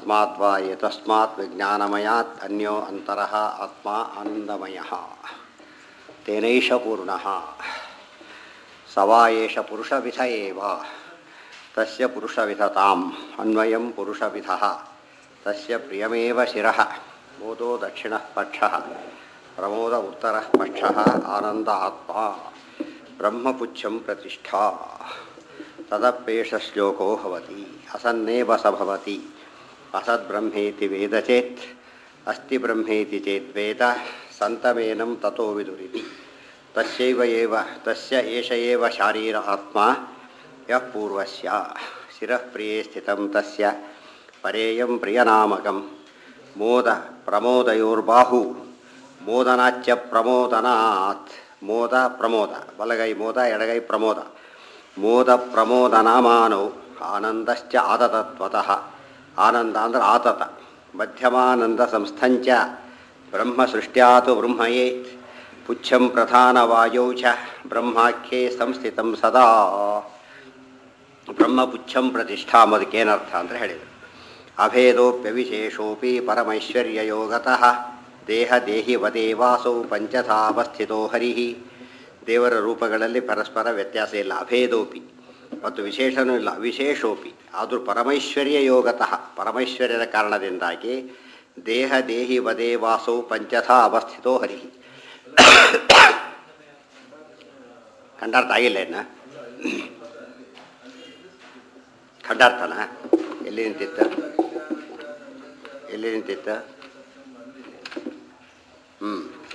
ತಸ್ಮಾತ್ ವಾ ಏತಸ್ಮಾತ್ ವಿಜ್ಞಾನಮಯಾತ್ ಅನ್ಯೋ ಅಂತರಃ ಆತ್ಮ ಆನಂದಮಯಃ ತೇನೈಷ ಪೂರ್ಣಃ ಸ ವಾ ಏಷ ಪುರುಷವಿಧ ಏವ ತಸ್ಯ ಪುರುಷವಿಧತಾಂ ಅನ್ವಯಂ ಪುರುಷವಿಧಃ ತಸ್ಯ ಪ್ರಿಯಮೇವ ಶಿರಃ ಮೋದೋ ದಕ್ಷಿಣಃ ಪಕ್ಷಃ ಪ್ರಮೋದ ಉತ್ತರಃ ಪಕ್ಷಃ ಆನಂದ ಆತ್ಮ ಬ್ರಹ್ಮಪುಚ್ಛಂ ಪ್ರತಿಷ್ಠಾ ತದಪ್ಯೇಷ ಶ್ಲೋಕೋ ಭವತಿ ಅಸನ್ನೇವ ಸ ಭವತಿ ಅಸದ್ಬ್ರಹ್ಮೇತಿ ವೇದ ಚೇತ್ ಅಸ್ತಿ ಬ್ರಹ್ಮೇತಿ ಚೇತ್ ವೇದ ಸಂತಮೇನಂ ತಥೋ ವಿದುರಿತಿ ತಸ್ಯೈವ ಏವ ತಸ್ಯ ಏಷ ಏವ ಶಾರೀರ ಆತ್ಮ ಯಃ ಪೂರ್ವಸ್ಯ ಶಿರಃ ಪ್ರಿಯೇ ಸ್ಥಿತಂ ತಸ್ಯ ಪರೇಯಂ ಪ್ರಿಯನಾಮಕಂ ಮೋದ ಪ್ರಮೋದಯೋರ್ಬಾಹು ಮೋದನಾಚ್ಯ ಪ್ರಮೋದನಾತ್ ಮೋದ ಪ್ರಮೋದ ಬಲಗೈ ಮೋದ ಎಡಗೈ ಪ್ರಮೋದ ಮೋದ ಪ್ರಮೋದ ನಾಮಾನೌ ಆನಂದಶ್ಚ ಆತತತ್ವತಃ ಆನಂದ ಅಂದ್ರೆ ಆತತ ಮಧ್ಯಮಾನಂದ ಸಂಸ್ಥಂಚ ಬ್ರಹ್ಮ ಸೃಷ್ಟ್ಯಾತು ಬ್ರಹ್ಮಯೇತ್ ಪುಚ್ಛಂ ಪ್ರಧಾನವಾಯೌ ಚ ಬ್ರಹ್ಮಾಖ್ಯೆ ಸಂಸ್ಥಿತಂ ಸದಾ ಬ್ರಹ್ಮಪುಚ್ಛಂ ಪ್ರತಿಷ್ಠಾ ಅದಕ್ಕೇನರ್ಥ ಅಂತ ಹೇಳಿದರು ಅಭೇದೋಪ್ಯವಿಶೇಷೋಪಿ ಪರಮೈಶ್ವರ್ಯಯೋಗತಃ ದೇಹ ದೇಹಿ ವದೇವಾಸೌ ಪಂಚಥಾವಸ್ಥಿತೋ ಹರಿ ದೇವರ ರೂಪಗಳಲ್ಲಿ ಪರಸ್ಪರ ವ್ಯತ್ಯಾಸ ಇಲ್ಲ ಅಭೇದೋಪಿ ಮತ್ತು ವಿಶೇಷನೂ ಇಲ್ಲ ವಿಶೇಷೋಪಿ ಆದರೂ ಪರಮೈಶ್ವರ್ಯ ಯೋಗತಃ ಪರಮೈಶ್ವರ್ಯದ ಕಾರಣದಿಂದಾಗಿ ದೇಹ ದೇಹಿ ವದೇವಾಸೌ ಪಂಚಥಾ ಅವಸ್ಥಿತೋ ಹರಿ ಖಂಡಾರ್ಥ ಆಗಿಲ್ಲ ಇನ್ನು ಖಂಡಾರ್ಥನ ಎಲ್ಲಿ ನಿಂತಿತ್ತು ಎಲ್ಲಿ ನಿಂತಿತ್ತು ಹ್ಞೂ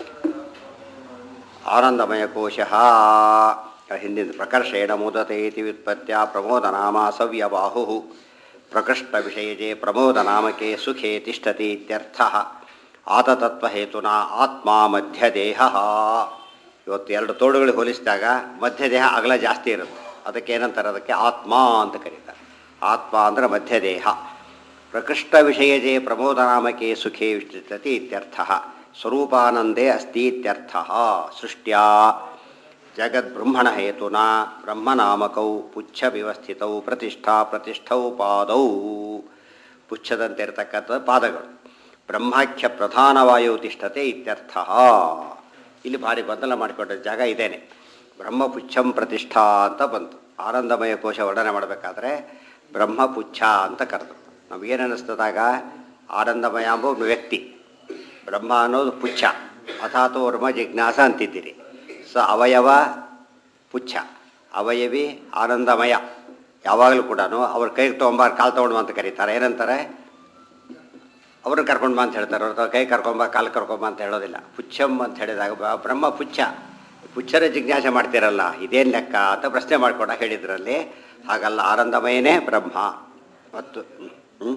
ಆನಂದಮಯ ಕೋಶ ಹಿಂದಿನ ಪ್ರಕರ್ಷೇಣ ಮುದತೆ ಇತಿ ವ್ಯುತ್ಪತ್ತ್ಯ ಪ್ರಮೋದನಾಮ ಸವ್ಯಬಾಹು ಪ್ರಕೃಷ್ಟ ವಿಷಯಜೆ ಪ್ರಮೋದನಾಮಕೆ ಸುಖೇ ತಿಷ್ಠತಿ ಇತ್ಯರ್ಥ ಆತತತ್ವಹೇತುನ ಆತ್ಮ ಮಧ್ಯದೇಹ ಇವತ್ತು ಎರಡು ತೋಳುಗಳಿಗೆ ಹೋಲಿಸಿದಾಗ ಮಧ್ಯದೇಹ ಅಗಲ ಜಾಸ್ತಿ ಇರುತ್ತೆ ಅದಕ್ಕೆ ಏನಂತಾರೆ ಅದಕ್ಕೆ ಆತ್ಮ ಅಂತ ಕರೀತಾರೆ ಆತ್ಮ ಅಂದರೆ ಮಧ್ಯದೇಹ ಪ್ರಕೃಷ್ಟ ವಿಷಯಜೆ ಪ್ರಮೋದನಾಮಕೆ ಸುಖೇ ವಿಷ್ಟಿತತಿ ಇತ್ಯರ್ಥ ಸ್ವರೂಪಾನಂದೇ ಅಸ್ತಿ ಇತ್ಯರ್ಥ ಸೃಷ್ಟ್ಯಾ ಜಗದ್ಬ್ರಹ್ಮಣ ಹೇತುನ ಬ್ರಹ್ಮನಾಮಕೌ ಪುಚ್ಛ ವ್ಯವಸ್ಥಿತೌ ಪ್ರತಿಷ್ಠಾ ಪ್ರತಿಷ್ಠೌ ಪಾದೌ ಪುಚ್ಛದಂತೆ ಇರತಕ್ಕಂಥ ಪಾದಗಳು ಬ್ರಹ್ಮಾಖ್ಯ ಪ್ರಧಾನವಾಯು ತಿಷ್ಠತೆ ಇತ್ಯರ್ಥ ಇಲ್ಲಿ ಭಾರಿ ಗೊಂದಲ ಮಾಡಿಕೊಂಡ ಜಾಗ ಇದೇನೆ ಬ್ರಹ್ಮಪುಚ್ಛಂ ಪ್ರತಿಷ್ಠಾ ಅಂತ ಬಂತು ಆನಂದಮಯ ಕೋಶ ವರ್ಣನೆ ಮಾಡಬೇಕಾದ್ರೆ ಬ್ರಹ್ಮಪುಚ್ಛ ಅಂತ ಕರೆದು ನಮಗೇನು ಅನ್ನಿಸ್ತದಾಗ ಆನಂದಮಯ ಎಂಬ ಒಬ್ಬ ವ್ಯಕ್ತಿ ಬ್ರಹ್ಮ ಅನ್ನೋದು ಪುಚ್ಛ ಅಥಾತು ವರ್ಮ ಜಿಜ್ಞಾಸ ಅಂತಿದ್ದೀರಿ ಸ ಅವಯವ ಪುಚ್ಛ ಅವಯವಿ ಆನಂದಮಯ ಯಾವಾಗಲೂ ಕೂಡ ಅವ್ರ ಕೈಗೆ ತೊಗೊಂಬಾರ ಕಾಲು ತೊಗೊಂಡು ಅಂತ ಕರೀತಾರೆ ಏನಂತಾರೆ ಅವ್ರನ್ನ ಕರ್ಕೊಂಡು ಬಾ ಅಂತ ಹೇಳ್ತಾರೆ ಅವ್ರ ಕೈ ಕರ್ಕೊಂಬ ಕಾಲು ಕರ್ಕೊಂಬ ಅಂತ ಹೇಳೋದಿಲ್ಲ ಪುಚ್ಛಂ ಅಂತ ಹೇಳಿದಾಗ ಬ- ಬ್ರಹ್ಮ ಪುಚ್ಛ ಪುಚ್ಛರ ಜಿಜ್ಞಾಸೆ ಮಾಡ್ತಿರಲ್ಲ ಇದೇನು ಲೆಕ್ಕ ಅಂತ ಪ್ರಶ್ನೆ ಮಾಡ್ಕೊಂಡ ಹೇಳಿದ್ರಲ್ಲಿ ಹಾಗಲ್ಲ ಆನಂದಮಯನೇ ಬ್ರಹ್ಮ ಮತ್ತು ಹ್ಞೂ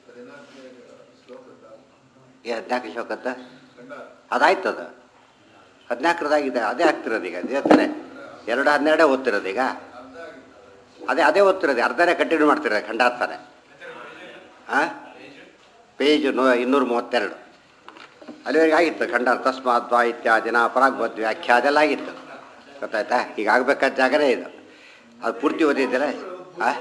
ಏ ಹದಿನಾಲ್ಕು ಶ್ಲೋಕತ್ತ ಅದಾಯ್ತದ ಹದಿನಾಲ್ಕರದಾಗಿದೆ ಅದೇ ಆಗ್ತಿರೋದು ಈಗ ಅದೇ ತಾನೆ ಎರಡು ಹನ್ನೆರಡೇ ಓದ್ತಿರೋದು ಈಗ ಅದೇ ಅದೇ ಓದ್ತಿರೋದು ಅರ್ಧನೇ ಕಂಟಿನ್ಯೂ ಮಾಡ್ತಿರೋದು ಖಂಡಾರ್ಥನೆ ಹಾಂ ಪೇಜ್ ನೂ ಇನ್ನೂರ ಮೂವತ್ತೆರಡು ಅಲ್ಲಿವರೆಗೆ ಆಗಿತ್ತು ಖಂಡಾರ್ಥ ತಸ್ಮಾತ್ ವಾ ಇತ್ಯಾದಿನ ಪರಾಗ್ಬದ್ ವ್ಯಾಖ್ಯಾ ಅದೆಲ್ಲ ಆಗಿತ್ತು ಗೊತ್ತಾಯ್ತಾ ಈಗ ಆಗಬೇಕಾದ ಜಾಗನೇ ಇದು ಅದು ಪೂರ್ತಿ ಓದಿದ್ದೀರ ಹಾಂ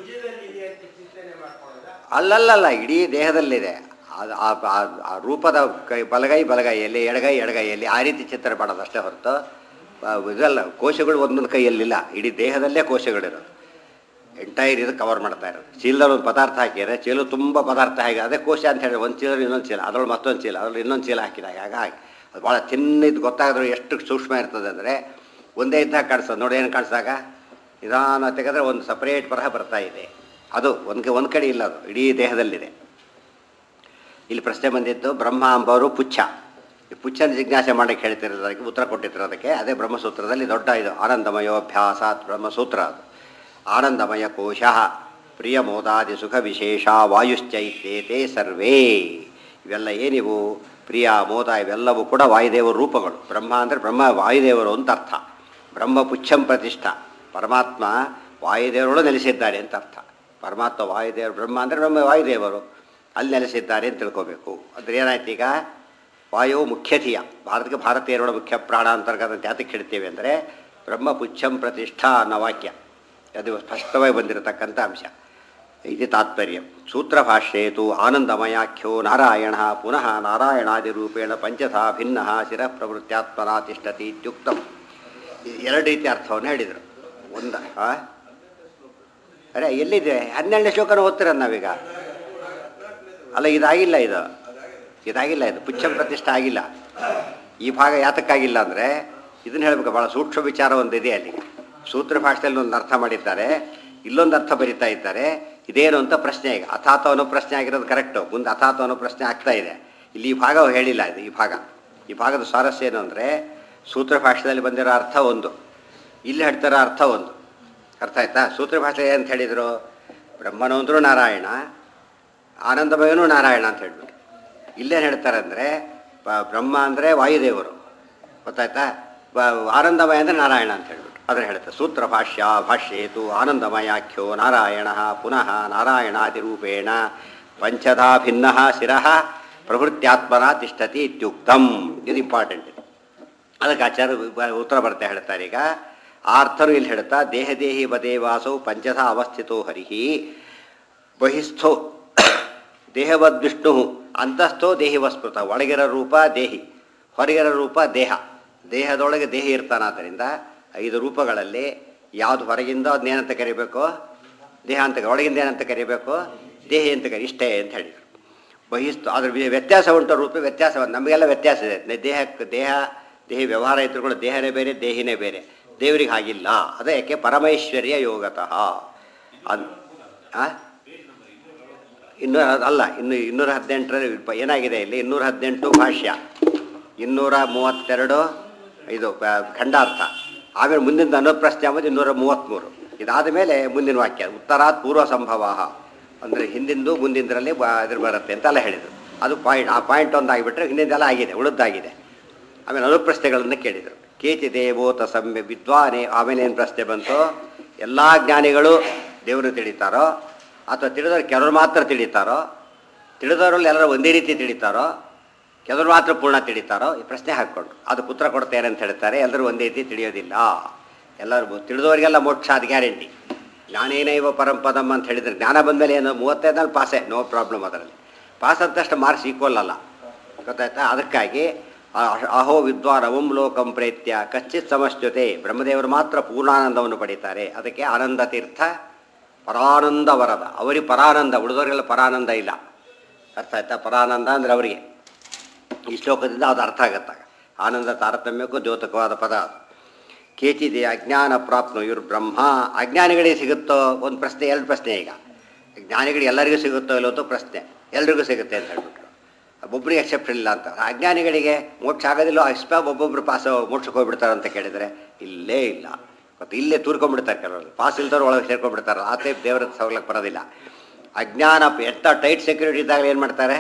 ಅಲ್ಲಲ್ಲಲ್ಲ ಇಡೀ ದೇಹದಲ್ಲಿದೆ ಅದು ಆ ಆ- ಆ ರೂಪದ ಕೈ ಬಲಗೈ ಬಲಗೈಯಲ್ಲಿ ಎಡಗೈ ಎಡಗೈಯಲ್ಲಿ ಆ ರೀತಿ ಚಿತ್ರ ಮಾಡೋದು ಅಷ್ಟೇ ಹೊರತು ಆ, ಇದಲ್ಲ ಕೋಶಗಳು ಒಂದೊಂದು ಕೈಯಲ್ಲಿಲ್ಲ ಇಡೀ ದೇಹದಲ್ಲೇ ಕೋಶಗಳಿರೋದು ಎಂಟೈರ್ ಇದು ಕವರ್ ಮಾಡ್ತಾ ಇರೋದು ಚೀಲದಲ್ಲಿ ಒಂದು ಪದಾರ್ಥ ಹಾಕಿದರೆ ಚೀಲ ತುಂಬ ಪದಾರ್ಥ ಹಾಗೆ ಅದೇ ಕೋಶ ಅಂತ ಹೇಳಿ ಒಂದು ಚೀಲ ಇನ್ನೊಂದು ಚೀಲ ಅದ್ರೊಳಗೆ ಮತ್ತೊಂದು ಚೀಲ ಅದ್ರಲ್ಲಿ ಇನ್ನೊಂದು ಚೀಲ ಹಾಕಿದಾಗ ಹಾಗಾಗಿ ಅದು ಭಾಳ ತಿನ್ನಿದ್ದು ಗೊತ್ತಾಗಿದ್ರೆ ಎಷ್ಟು ಸೂಕ್ಷ್ಮ ಇರ್ತದೆ ಅಂದರೆ ಒಂದೇ ಇದ್ದಾಗ ಕಾಣಿಸ್ತದೆ ನೋಡಿ ಏನು ಕಾಣಿಸಿದಾಗ ನಿಧಾನ ತೆಗೆದ್ರೆ ಒಂದು ಸಪ್ರೇಟ್ ಬರಹ ಬರ್ತಾ ಇದೆ ಅದು ಒಂದು ಒಂದು ಕಡೆ ಇಲ್ಲ ಅದು ಇಡೀ ದೇಹದಲ್ಲಿದೆ ಇಲ್ಲಿ ಪ್ರಶ್ನೆ ಬಂದಿದ್ದು ಬ್ರಹ್ಮ ಅಂಬವರು ಪುಚ್ಛ ಈ ಪುಚ್ಛನ ಜಿಜ್ಞಾಸೆ ಮಾಡಕ್ಕೆ ಹೇಳ್ತಿರೋದಕ್ಕೆ ಉತ್ತರ ಕೊಟ್ಟಿರೋದಕ್ಕೆ ಅದೇ ಬ್ರಹ್ಮಸೂತ್ರದಲ್ಲಿ ದೊಡ್ಡ ಇದು ಆನಂದಮಯೋಭ್ಯಾಸಾತ್ ಬ್ರಹ್ಮಸೂತ್ರ ಅದು ಆನಂದಮಯ ಕೋಶ ಪ್ರಿಯ ಮೋದಾದಿ ಸುಖ ವಿಶೇಷ ವಾಯುಶ್ಚೈತ್ಯೇತೆ ಸರ್ವೇ ಇವೆಲ್ಲ ಏನಿವು ಪ್ರಿಯ ಮೋದ ಇವೆಲ್ಲವೂ ಕೂಡ ವಾಯುದೇವರ ರೂಪಗಳು ಬ್ರಹ್ಮ ಅಂದರೆ ಬ್ರಹ್ಮ ವಾಯುದೇವರು ಅಂತ ಅರ್ಥ ಬ್ರಹ್ಮಪುಚ್ಛಂ ಪ್ರತಿಷ್ಠಾ ಪರಮಾತ್ಮ ವಾಯುದೇವರೊಳು ನೆಲೆಸಿದ್ದಾರೆ ಅಂತ ಅರ್ಥ ಪರಮಾತ್ಮ ವಾಯುದೇವರು ಬ್ರಹ್ಮ ಅಂದರೆ ಬ್ರಹ್ಮ ವಾಯುದೇವರು ಅಲ್ಲಿ ನೆಲೆಸಿದ್ದಾರೆ ಅಂತ ತಿಳ್ಕೋಬೇಕು ಅಂದ್ರೆ ಏನಾಯ್ತು ಈಗ ವಾಯು ಮುಖ್ಯಧಿಯ ಭಾರತಕ್ಕೆ ಭಾರತೀಯರೊಳ ಮುಖ್ಯ ಪ್ರಾಣ ಅಂತರ್ಗತ ಅಂತ ಯಾತಕ್ಕೆ ಹೇಳ್ತೇವೆ ಅಂದರೆ ಬ್ರಹ್ಮಪುಚ್ಛಂ ಪ್ರತಿಷ್ಠಾ ಅನ್ನೋ ವಾಕ್ಯ ಅದು ಸ್ಪಷ್ಟವಾಗಿ ಬಂದಿರತಕ್ಕಂಥ ಅಂಶ ಇದು ತಾತ್ಪರ್ಯ ಸೂತ್ರಭಾಷ್ಯೇತು ಆನಂದಮಯಾಖ್ಯೋ ನಾರಾಯಣ ಪುನಃ ನಾರಾಯಣಾದಿರೂಪೇಣ ಪಂಚಥಾ ಭಿನ್ನ ಶಿರಃ ಪ್ರವೃತ್ತ್ಯಾತ್ಮನಾ ತಿಷ್ಠತಿ ಇತ್ಯುಕ್ತಂ ಈ ಎರಡು ರೀತಿ ಅರ್ಥವನ್ನು ಹೇಳಿದರು ಒಂದ ಆ? ಅರೆ ಎಲ್ಲಿದೆ ಹನ್ನೆರಡನೇ ಶ್ಲೋಕನ ಓದ್ತಿರೋದು ನಾವೀಗ ಅಲ್ಲ ಇದಾಗಿಲ್ಲ ಇದು ಇದಾಗಿಲ್ಲ ಇದು ಪುಚ್ಚ ಪ್ರತಿಷ್ಠೆ ಆಗಿಲ್ಲ ಈ ಭಾಗ ಯಾತಕ್ಕಾಗಿಲ್ಲ ಅಂದರೆ ಇದನ್ನ ಹೇಳಬೇಕು ಭಾಳ ಸೂಕ್ಷ್ಮ ವಿಚಾರ ಒಂದಿದೆ ಅಲ್ಲಿ ಸೂತ್ರ ಭಾಷೆಯಲ್ಲಿ ಒಂದು ಅರ್ಥ ಮಾಡಿದ್ದಾರೆ ಇಲ್ಲೊಂದು ಅರ್ಥ ಬರಿತಾ ಇದ್ದಾರೆ ಇದೇನು ಅಂತ ಪ್ರಶ್ನೆ ಈಗ ಅಥಾತ ಅನ್ನೋ ಪ್ರಶ್ನೆ ಆಗಿರೋದು ಕರೆಕ್ಟು ಮುಂದೆ ಅಥಾತ ಅನ್ನೋ ಪ್ರಶ್ನೆ ಆಗ್ತಾ ಇದೆ ಇಲ್ಲಿ ಈ ಭಾಗ ಹೇಳಿಲ್ಲ ಇದು ಈ ಭಾಗ ಈ ಭಾಗದ ಸ್ವಾರಸ್ಯ ಏನು ಅಂದರೆ ಸೂತ್ರ ಭಾಷೆಯಲ್ಲಿ ಬಂದಿರೋ ಅರ್ಥ ಒಂದು ಇಲ್ಲಿ ಹೇಳ್ತಿರೋ ಅರ್ಥ ಒಂದು ಅರ್ಥ ಆಯ್ತಾ ಸೂತ್ರ ಭಾಷೆ ಅಂತ ಹೇಳಿದರು ಬ್ರಹ್ಮನು ಅಂದರೂ ನಾರಾಯಣ ಆನಂದಮಯನೂ ನಾರಾಯಣ ಅಂತ ಹೇಳ್ಬಿಟ್ಟು ಇಲ್ಲೇನು ಹೇಳ್ತಾರೆ ಅಂದರೆ ಬ್ರಹ್ಮ ಅಂದರೆ ವಾಯುದೇವರು ಗೊತ್ತಾಯ್ತಾ ಬ- ಆನಂದಮಯ ಅಂದರೆ ನಾರಾಯಣ ಅಂತ ಹೇಳ್ಬಿಟ್ಟು ಅದನ್ನು ಹೇಳ್ತಾರೆ ಸೂತ್ರ ಭಾಷ್ಯ ಭಾಷ್ಯೇತು ಆನಂದಮಯಾಖ್ಯೋ ನಾರಾಯಣ ಪುನಃ ನಾರಾಯಣಾದಿರೂಪೇಣ ಪಂಚಧಾ ಭಿನ್ನ ಶಿರಃ ಪ್ರವೃತ್ತ್ಯಾತ್ಮನ ತಿಷ್ಠತಿ ಇತ್ಯುಕ್ತಂ ಇದು ಇಂಪಾರ್ಟೆಂಟ್ ಇದು ಅದಕ್ಕೆ ಆಚಾರ್ಯ ಬ- ಉತ್ತರ ಬರ್ತಾ ಹೇಳ್ತಾರೆ ಈಗ ಆ ಅರ್ಥನು ಇಲ್ಲಿ ಹೇಳ್ತಾ ದೇಹದೇಹಿ ಬದೇವಾಸೌ ಪಂಚಧ ಅವಸ್ಥಿತೋ ಹರಿಹಿ ಬಹಿಸ್ಥೋ ದೇಹವದ್ವಿಷ್ಣು ಅಂತಸ್ಥೋ ದೇಹಿ ವಸ್ಮೃತ ಒಳಗಿರೋ ರೂಪ ದೇಹಿ ಹೊರಗಿರೋ ರೂಪ ದೇಹ ದೇಹದೊಳಗೆ ದೇಹಿ ಇರ್ತಾನಾದ್ದರಿಂದ ಐದು ರೂಪಗಳಲ್ಲಿ ಯಾವುದು ಹೊರಗಿಂದ ಅದನ್ನೇನಂತ ಕರಿಬೇಕು ದೇಹ ಅಂತ ಒಳಗಿಂದ ಏನಂತ ಕರಿಬೇಕು ದೇಹಿ ಅಂತ ಕರಿ ಇಷ್ಟೇ ಅಂತ ಹೇಳಿದರು ಬಹಿಸ್ತು ಅದ್ರ ವ್ಯ- ವ್ಯತ್ಯಾಸ ಉಂಟು ರೂಪ ವ್ಯತ್ಯಾಸ ನಮಗೆಲ್ಲ ವ್ಯತ್ಯಾಸ ಇದೆ ದೇಹಕ್ಕೆ ದೇಹ ದೇಹ ವ್ಯವಹಾರ ಇದ್ರು ಕೂಡ ದೇಹನೇ ಬೇರೆ ದೇಹಿನೇ ಬೇರೆ ದೇವರಿಗೆ ಹಾಗಿಲ್ಲ ಅದೇ ಯಾಕೆ ಪರಮೈಶ್ವರ್ಯ ಯೋಗತಃ ಅನ್ ಆ? ಇನ್ನೂರ ಅಲ್ಲ ಇನ್ನು ಇನ್ನೂರ ಹದಿನೆಂಟರಲ್ಲಿ ಪ- ಏನಾಗಿದೆ ಇಲ್ಲಿ ಇನ್ನೂರ ಹದಿನೆಂಟು ಭಾಷ್ಯ ಇನ್ನೂರ ಮೂವತ್ತೆರಡು ಇದು ಪ- ಖಂಡಾರ್ಥ ಆಮೇಲೆ ಮುಂದಿನ ಅನುಪ್ರಶ್ನೆ ಅಂಬುದು ಇನ್ನೂರ ಮೂವತ್ತ್ಮೂರು ಇದಾದ ಮೇಲೆ ಮುಂದಿನ ವಾಕ್ಯ ಉತ್ತರಾತ್ ಪೂರ್ವ ಸಂಭವ ಅಂದರೆ ಹಿಂದಿಂದು ಮುಂದಿಂದರಲ್ಲಿ ಬ ಇದ್ರ ಬರುತ್ತೆ ಅಂತೆಲ್ಲ ಹೇಳಿದರು ಅದು ಪಾಯಿಂಟ್ ಆ ಪಾಯಿಂಟ್ ಒಂದು ಆಗಿಬಿಟ್ರೆ ಹಿಂದಿಂದೆಲ್ಲ ಆಗಿದೆ ಉಳಿದಾಗಿದೆ ಆಮೇಲೆ ಅನುಪ್ರಶ್ನೆಗಳನ್ನು ಕೇಳಿದರು ಕೇತಿ ದೇವೋತ ಸಮ್ಯ ವಿದ್ವಾನೆ ಆಮೇಲೆ ಏನು ಪ್ರಶ್ನೆ ಬಂತು ಎಲ್ಲ ಜ್ಞಾನಿಗಳು ದೇವರು ತಿಳಿತಾರೋ ಅಥವಾ ತಿಳಿದವ್ರು ಕೆಲವರು ಮಾತ್ರ ತಿಳಿತಾರೋ ತಿಳಿದವರಲ್ಲಿ ಎಲ್ಲರೂ ಒಂದೇ ರೀತಿ ತಿಳಿತಾರೋ ಕೆಲವರು ಮಾತ್ರ ಪೂರ್ಣ ತಿಳಿತಾರೋ ಈ ಪ್ರಶ್ನೆ ಹಾಕ್ಕೊಂಡು ಅದು ಪುತ್ರ ಕೊಡ್ತೇನೆ ಅಂತ ಹೇಳ್ತಾರೆ ಎಲ್ಲರೂ ಒಂದೇ ರೀತಿ ತಿಳಿಯೋದಿಲ್ಲ ಎಲ್ಲರೂ ತಿಳಿದವರಿಗೆಲ್ಲ ಮೋಕ್ಷ ಅದು ಗ್ಯಾರಂಟಿ ಜ್ಞಾನೇನೈವ ಪರಂಪದಂ ಅಂತ ಹೇಳಿದ್ರೆ ಜ್ಞಾನ ಬಂದಮೇಲೆ ಏನು ಮೂವತ್ತೈದಲ್ಲಿ ಪಾಸೇ ನೋ ಪ್ರಾಬ್ಲಮ್ ಅದರಲ್ಲಿ ಪಾಸ್ ಆದಷ್ಟು ಮಾರ್ಕ್ಸ್ ಈಕ್ವಲ್ ಅಲ್ಲ ಗೊತ್ತಾಯ್ತಾ ಅದಕ್ಕಾಗಿ ಆ- ಅಹೋ ವಿದ್ವಾನ್ ಅವಂ ಲೋಕಂ ಪ್ರೇತ್ಯ ಕಚ್ಚಿತ್ ಸಮಶ್ಚತೆ ಬ್ರಹ್ಮದೇವರು ಮಾತ್ರ ಪೂರ್ಣಾನಂದವನ್ನು ಪಡೀತಾರೆ ಅದಕ್ಕೆ ಆನಂದ ತೀರ್ಥ ಪರಾನಂದ ವರದ ಅವರಿಗೆ ಪರಾನಂದ ಉಳಿದವರಿಗೆಲ್ಲ ಪರಾನಂದ ಇಲ್ಲ ಅರ್ಥ ಆಯ್ತಾ ಪರಾನಂದ ಅಂದರೆ ಅವರಿಗೆ ಈ ಶ್ಲೋಕದಿಂದ ಅದು ಅರ್ಥ ಆಗತ್ತಾಗ ಆನಂದ ತಾರತಮ್ಯಕ್ಕೂ ದ್ಯೋತಕವಾದ ಪದ ಅದು ಕೇಚಿದೆ ಅಜ್ಞಾನ ಪ್ರಾಪ್ನು ಇವ್ರು ಬ್ರಹ್ಮ ಅಜ್ಞಾನಿಗಳಿಗೆ ಸಿಗುತ್ತೋ ಒಂದು ಪ್ರಶ್ನೆ ಎರಡು ಪ್ರಶ್ನೆ ಈಗ ಜ್ಞಾನಿಗಳಿಗೆ ಎಲ್ಲರಿಗೂ ಸಿಗುತ್ತೋ ಇಲ್ಲೋತೋ ಪ್ರಶ್ನೆ ಎಲ್ರಿಗೂ ಸಿಗುತ್ತೆ ಅಂತ ಹೇಳ್ಬಿಟ್ರು ಒಬ್ಬರಿಗೆ ಎಕ್ಸೆಪ್ಟ್ ಇಲ್ಲ ಅಂತ ಅಜ್ಞಾನಿಗಳಿಗೆ ಮೋಕ್ಷ ಆಗೋದಿಲ್ಲ ಅಷ್ಟ ಒಬ್ಬೊಬ್ರು ಪಾಸ್ ಮೋಕ್ಷಕ್ಕೆ ಹೋಗ್ಬಿಡ್ತಾರೆ ಅಂತ ಕೇಳಿದರೆ ಇಲ್ಲೇ ಇಲ್ಲ ಮತ್ತು ಇಲ್ಲೇ ತೂರ್ಕೊಂಡ್ಬಿಡ್ತಾರೆ ಕೆಲವರು ಪಾಸ್ ಇಲ್ದವ್ರು ಒಳಗೆ ಸೇರ್ಕೊಂಡ್ಬಿಡ್ತಾರೆ ಆ ಟೈಪ್ ದೇವರ ಸೌಲಕ್ಕೆ ಬರೋದಿಲ್ಲ ಅಜ್ಞಾನ ಎಂಥ ಟೈಟ್ ಸೆಕ್ಯೂರಿಟಿ ಇದ್ದಾಗ ಏನು ಮಾಡ್ತಾರೆ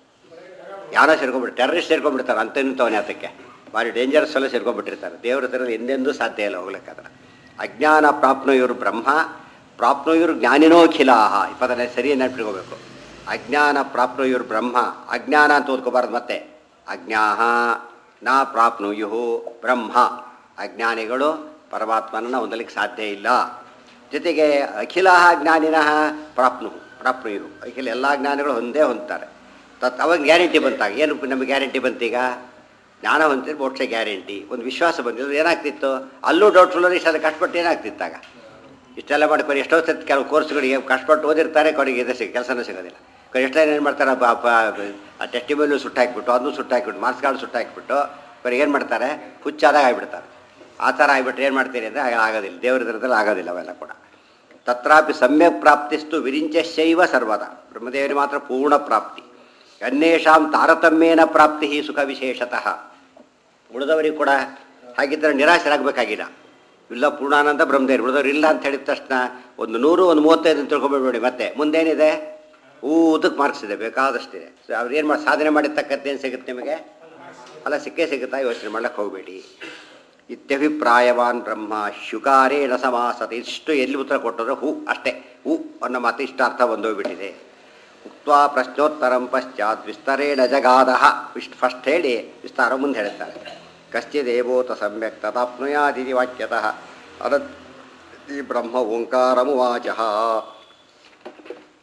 ಯಾರೋ ಸೇರ್ಕೊಂಡ್ಬಿಟ್ಟು ಟೆರರಿಸ್ಟ್ ಸೇರ್ಕೊಂಡ್ಬಿಡ್ತಾರೆ ಅಂತ ನಿಂತವನೇ ಅದಕ್ಕೆ ಭಾರಿ ಡೇಂಜರಸ್ ಎಲ್ಲ ಸೇರ್ಕೊಂಡ್ಬಿಟ್ಟಿರ್ತಾರೆ ದೇವರ ಹತ್ರ ಎಂದೆಂದೂ ಸಾಧ್ಯ ಇಲ್ಲ ಹೋಗ್ಲಿಕ್ಕಾದ್ರೆ ಅಜ್ಞಾನ ಪ್ರಾಪ್ನುಯುರು ಬ್ರಹ್ಮ ಪ್ರಾಪ್ನುಯುರು ಜ್ಞಾನಿನೋಖಿಲಾಹ ಈ ಪದನೇ ಸರಿ ನೆನಪಿಟ್ಕೋಬೇಕು ಅಜ್ಞಾನ ಪ್ರಾಪ್ನುಯುರು ಬ್ರಹ್ಮ ಅಜ್ಞಾನ ಅಂತ ಓದ್ಕೋಬಾರ್ದು ಮತ್ತೆ ಅಜ್ಞಾಹ ನಾ ಪ್ರಾಪ್ನುಯು ಬ್ರಹ್ಮ ಅಜ್ಞಾನಿಗಳು ಪರಮಾತ್ಮನನ್ನು ಹೊಂದಲಿಕ್ಕೆ ಸಾಧ್ಯ ಇಲ್ಲ ಜೊತೆಗೆ ಅಖಿಲ ಜ್ಞಾನಿನಃ ಪ್ರಾಪ್ನು ಪ್ರಾಪ್ನುಯು ಅಖಿಲ ಎಲ್ಲ ಜ್ಞಾನಿಗಳು ಹೊಂದೇ ಹೊಂದ್ತಾರೆ ತತ್ ಅವಾಗ ಗ್ಯಾರಂಟಿ ಬಂತಾಗ ಏನು ನಮಗೆ ಗ್ಯಾರಂಟಿ ಬಂತೀಗ ಜ್ಞಾನ ಹೊಂದಿದ್ರೆ ಮೋಕ್ಷ ಗ್ಯಾರಂಟಿ ಒಂದು ವಿಶ್ವಾಸ ಬಂದಿದ್ದು ಏನಾಗ್ತಿತ್ತು ಅಲ್ಲೂ ಡೌಟ್ಫುಲ್ ಇಷ್ಟೆಲ್ಲ ಕಷ್ಟಪಟ್ಟು ಏನಾಗ್ತಿತ್ತಾಗ ಇಷ್ಟೆಲ್ಲ ಮಾಡ್ಕೊಂಡು ಎಷ್ಟೋ ಸತಿ ಕೆಲವು ಕೋರ್ಸ್ಗಳಿಗೆ ಕಷ್ಟಪಟ್ಟು ಓದಿರ್ತಾರೆ ಕೊನೆಗೆ ಇದು ಸಿಗ ಕೆಲಸನೂ ಸಿಗೋದಿಲ್ಲ ಕೊನೆ ಎಷ್ಟೋ ಏನು ಮಾಡ್ತಾರೆ ಬ- ಬ- ಆ ಟೆಸ್ಟಿಮೇಲು ಸುಟ್ಟಾಕ್ಬಿಟ್ಟು ಅದನ್ನು ಸುಟ್ಟಾಕ್ಬಿಟ್ಟು ಮಾರ್ಕ್ಸ್ ಕಾರ್ಡ್ ಸುಟ್ಟಾಕ್ಬಿಟ್ಟು ಕೊನೆಗೆ ಏನು ಮಾಡ್ತಾರೆ ಹುಚ್ಚಾದಾಗ ಆಗಿಬಿಡ್ತಾರೆ ಆ ಥರ ಆಗಿಬಿಟ್ರೆ ಏನು ಮಾಡ್ತೀರಿ ಅಂದರೆ ಆಗೋದಿಲ್ಲ ದೇವ್ರ ದರದಲ್ಲಿ ಆಗೋದಿಲ್ಲ ಅವೆಲ್ಲ ಕೂಡ ತತ್ರಾಪಿ ಸಮ್ಯಕ್ ಪ್ರಾಪ್ತಿಸ್ತು ವಿರಿಂಚಶೈವ ಸರ್ವದ ಬ್ರಹ್ಮದೇವರಿಗೆ ಮಾತ್ರ ಪೂರ್ಣ ಪ್ರಾಪ್ತಿ ಅನ್ಯೇಷಾಂ ತಾರತಮ್ಯೇನ ಪ್ರಾಪ್ತಿ ಸುಖ ವಿಶೇಷತಃ ಉಳಿದವರಿಗೆ ಕೂಡ ಹಾಗಿದ್ದರೆ ನಿರಾಶರಾಗಬೇಕಾಗಿಲ್ಲ ಇಲ್ಲ ಪೂರ್ಣಾನಂದ ಬ್ರಹ್ಮದೇವರು ಉಳಿದವ್ರು ಇಲ್ಲ ಅಂತ ಹೇಳಿದ ತಕ್ಷಣ ಒಂದು ನೂರು ಒಂದು ಮೂವತ್ತೈದು ಅಂತ ತಿಳ್ಕೊಂಬಿಡ್ಬೇಡಿ ಮತ್ತೆ ಮುಂದೇನಿದೆ ಊದಕ್ಕೆ ಮಾರ್ಕ್ಸ್ ಇದೆ ಬೇಕಾದಷ್ಟಿದೆ ಸೊ ಅವ್ರು ಏನು ಮಾಡಿ ಸಾಧನೆ ಮಾಡಿದ ತಕ್ಕಂತೆ ಏನು ಸಿಗುತ್ತೆ ನಿಮಗೆ ಅಲ್ಲ ಸಿಕ್ಕೇ ಸಿಗುತ್ತಾ ಯೋಚನೆ ಮಾಡ್ಲಿಕ್ಕೆ ಹೋಗಬೇಡಿ ಇತ್ಯಭಿಪ್ರಾಯವಾನ್ ಬ್ರಹ್ಮ ಶುಕಾರೇಣ ಸಮಾಸತೆ ಇಷ್ಟು ಎಲ್ಲಿ ಉತ್ತರ ಕೊಟ್ಟರು ಹೂ ಅಷ್ಟೇ ಹೂ ಅನ್ನೋ ಮಾತು ಇಷ್ಟ ಅರ್ಥ ಬಂದೋಗ್ಬಿಟ್ಟಿದೆ ಉಕ್ವಾ ಪ್ರಶ್ನೋತ್ತರಂ ಪಶ್ಚಾತ್ ವಿಸ್ತರೇಣ ಜಗಾದಹ ಇಷ್ಟು ಫಸ್ಟ್ ಹೇಳಿ ವಿಸ್ತಾರ ಮುಂದೆ ಹೇಳ್ತಾರೆ ಕಶ್ಚಿದೇವೋತ ಸಮ್ಯಕ್ ತದಾಪ್ನುಯಾದಿತಿ ವಾಕ್ಯತಃ ಅನಂತಿ ಬ್ರಹ್ಮ ಓಂಕಾರಮುವಾಚ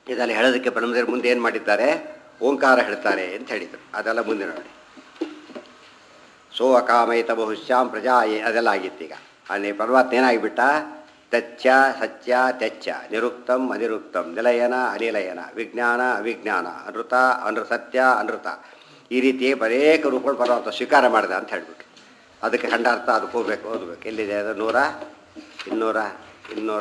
ಇದೆಲ್ಲ ಹೇಳೋದಕ್ಕೆ ಬ್ರಹ್ಮದೇವರು ಮುಂದೆ ಏನು ಮಾಡಿದ್ದಾರೆ ಓಂಕಾರ ಹೇಳ್ತಾರೆ ಅಂತ ಹೇಳಿದರು ಅದೆಲ್ಲ ಮುಂದೆ ನೋಡಿ ಸೋ ಅಕಾಮೈತ ಬಹುಶ್ಯಾಂ ಪ್ರಜಾಯೇ ಅದೆಲ್ಲ ಆಗಿತ್ತೀಗ ಅಲ್ಲಿ ಪರಮಾತ್ಮ ಏನಾಗಿಬಿಟ್ಟ ತಚ್ಚ ಸತ್ಯ ತೆಚ್ಚ ನಿರುಕ್ತಂ ಅನಿರುಕ್ತಂ ನಿಲಯನ ಅನಿಲಯನ ವಿಜ್ಞಾನ ಅವಿಜ್ಞಾನ ಅನೃತ ಅನೃ ಸತ್ಯ ಅನೃತ ಈ ರೀತಿ ಅನೇಕ ರೂಪಗಳು ಪರಮಾತ್ಮ ಸ್ವೀಕಾರ ಮಾಡಿದ ಅಂತ ಹೇಳ್ಬಿಟ್ಟು ಅದಕ್ಕೆ ಖಂಡಾರ್ಥ ಅದಕ್ಕೆ ಹೋಗ್ಬೇಕು ಓದಬೇಕು ಎಲ್ಲಿದೆ ಅದು ನೂರ ಇನ್ನೂರ ಇನ್ನೂರ